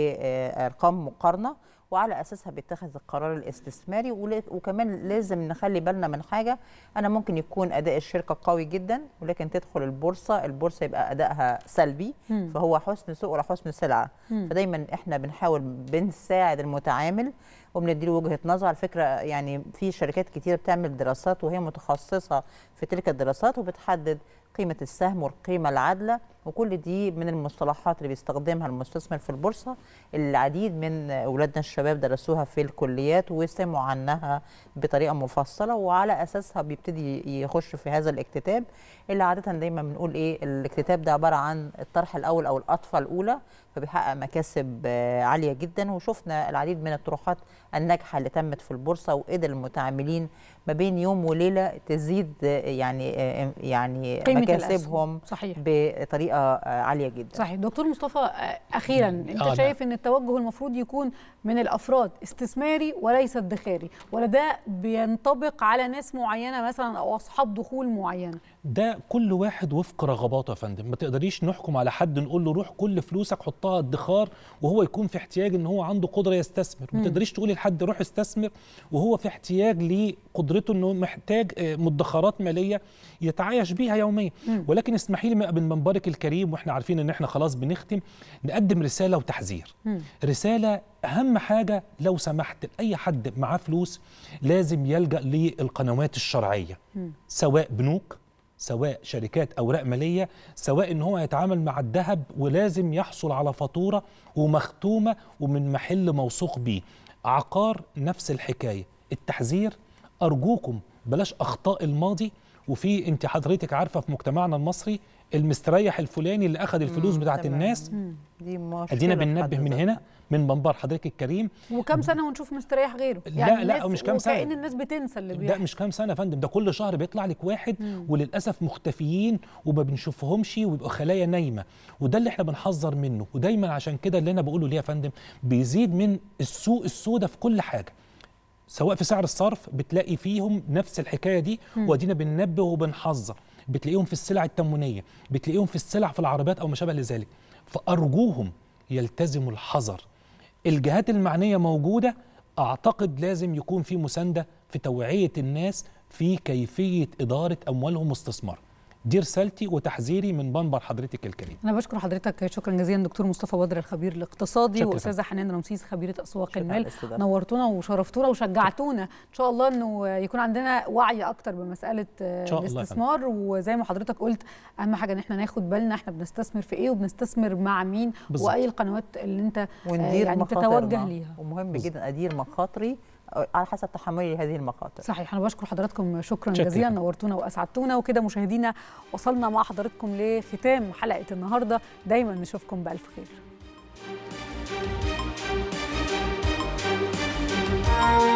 بارقام مقارنه وعلى اساسها بيتخذ القرار الاستثماري ول- وكمان لازم نخلي بالنا من حاجه انا ممكن يكون اداء الشركه قوي جدا ولكن تدخل البورصه البورصه يبقى ادائها سلبي مم. فهو حسن سوق ولا حسن سلعه مم. فدايما احنا بنحاول بنساعد المتعامل وبنديله وجهه نظر على فكره يعني في شركات كتير بتعمل دراسات وهي متخصصه في تلك الدراسات وبتحدد قيمه السهم والقيمه العادله وكل دي من المصطلحات اللي بيستخدمها المستثمر في البورصه العديد من اولادنا الشباب درسوها في الكليات وسمعوا عنها بطريقه مفصله وعلى اساسها بيبتدي يخش في هذا الاكتتاب اللي عاده دايما بنقول ايه الاكتتاب ده عباره عن الطرح الاول او القطفه الاولى فبيحقق مكاسب آه، عاليه جدا وشفنا العديد من الطروحات الناجحه اللي تمت في البورصه وقدر المتعاملين ما بين يوم وليله تزيد آه، يعني آه، يعني قيمة مكاسبهم الأسهم. صحيح. بطريقه آه، عاليه جدا صحيح دكتور مصطفى آه، اخيرا انت آه، شايف ان التوجه المفروض يكون من الافراد استثماري وليس ادخاري ولا ده بينطبق على ناس معينه مثلا او اصحاب دخول معينه ده كل واحد وفق رغباته يا فندم ما تقدريش نحكم على حد نقول له روح كل فلوسك حطها ادخار وهو يكون في احتياج ان هو عنده قدره يستثمر ما مم. تقدريش تقولي لحد روح استثمر وهو في احتياج لقدرته انه محتاج آه، مدخرات ماليه يتعايش بيها يوميا مم. ولكن اسمحي لي من منبرك الكريم واحنا عارفين ان احنا خلاص بنختم نقدم رساله وتحذير رسالة أهم حاجة لو سمحت لأي حد معاه فلوس لازم يلجأ للقنوات الشرعية سواء بنوك سواء شركات أوراق مالية سواء إن هو يتعامل مع الذهب ولازم يحصل على فاتورة ومختومة ومن محل موثوق بيه عقار نفس الحكاية التحذير أرجوكم بلاش أخطاء الماضي وفي انت حضرتك عارفه في مجتمعنا المصري المستريح الفلاني اللي اخذ الفلوس مم، بتاعت تمام. الناس دي مشكله ادينا في بننبه حد من ذاتها. هنا من منبر حضرتك الكريم وكم سنه ونشوف مستريح غيره لا، لا، الناس- مش كام سنة. وكأن الناس بتنسى اللي ده بيحصل مش كام سنه يا فندم ده كل شهر بيطلع لك واحد مم. وللاسف مختفيين وما بنشوفهمش ويبقوا خلايا نايمه وده اللي احنا بنحذر منه ودايما عشان كده اللي انا بقوله ليه يا فندم بيزيد من السوق السوداء في كل حاجه سواء في سعر الصرف بتلاقي فيهم نفس الحكايه دي مم. وادينا بننبه وبنحذر بتلاقيهم في السلع التموينيه بتلاقيهم في السلع في العربيات او ما شابه لذلك فارجوهم يلتزموا الحذر الجهات المعنيه موجوده اعتقد لازم يكون في مسانده في توعيه الناس في كيفيه اداره اموالهم واستثمارهم دي رسالتي وتحذيري من منبر حضرتك الكريم انا بشكر حضرتك شكرا جزيلا دكتور مصطفى بدر الخبير الاقتصادي شكرا. واستاذه حنان رمسيس خبيره اسواق شكرا المال على الاستضافة. نورتونا وشرفتونا وشجعتونا ان شاء الله انه يكون عندنا وعي اكتر بمساله آه، شاء الله يا الاستثمار وزي ما حضرتك قلت اهم حاجه ان احنا ناخد بالنا احنا بنستثمر في ايه وبنستثمر مع مين بالظبط. واي القنوات اللي انت آه، وندير يعني مخاطرنا تتوجه ليها ومهم جدا ادير مخاطري على حسب تحملي هذه المخاطر صحيح انا بشكر حضراتكم شكرا شكراً. جزيلا نورتونا واسعدتونا وكده مشاهدينا وصلنا مع حضراتكم لختام حلقه النهارده دايما نشوفكم بالف خير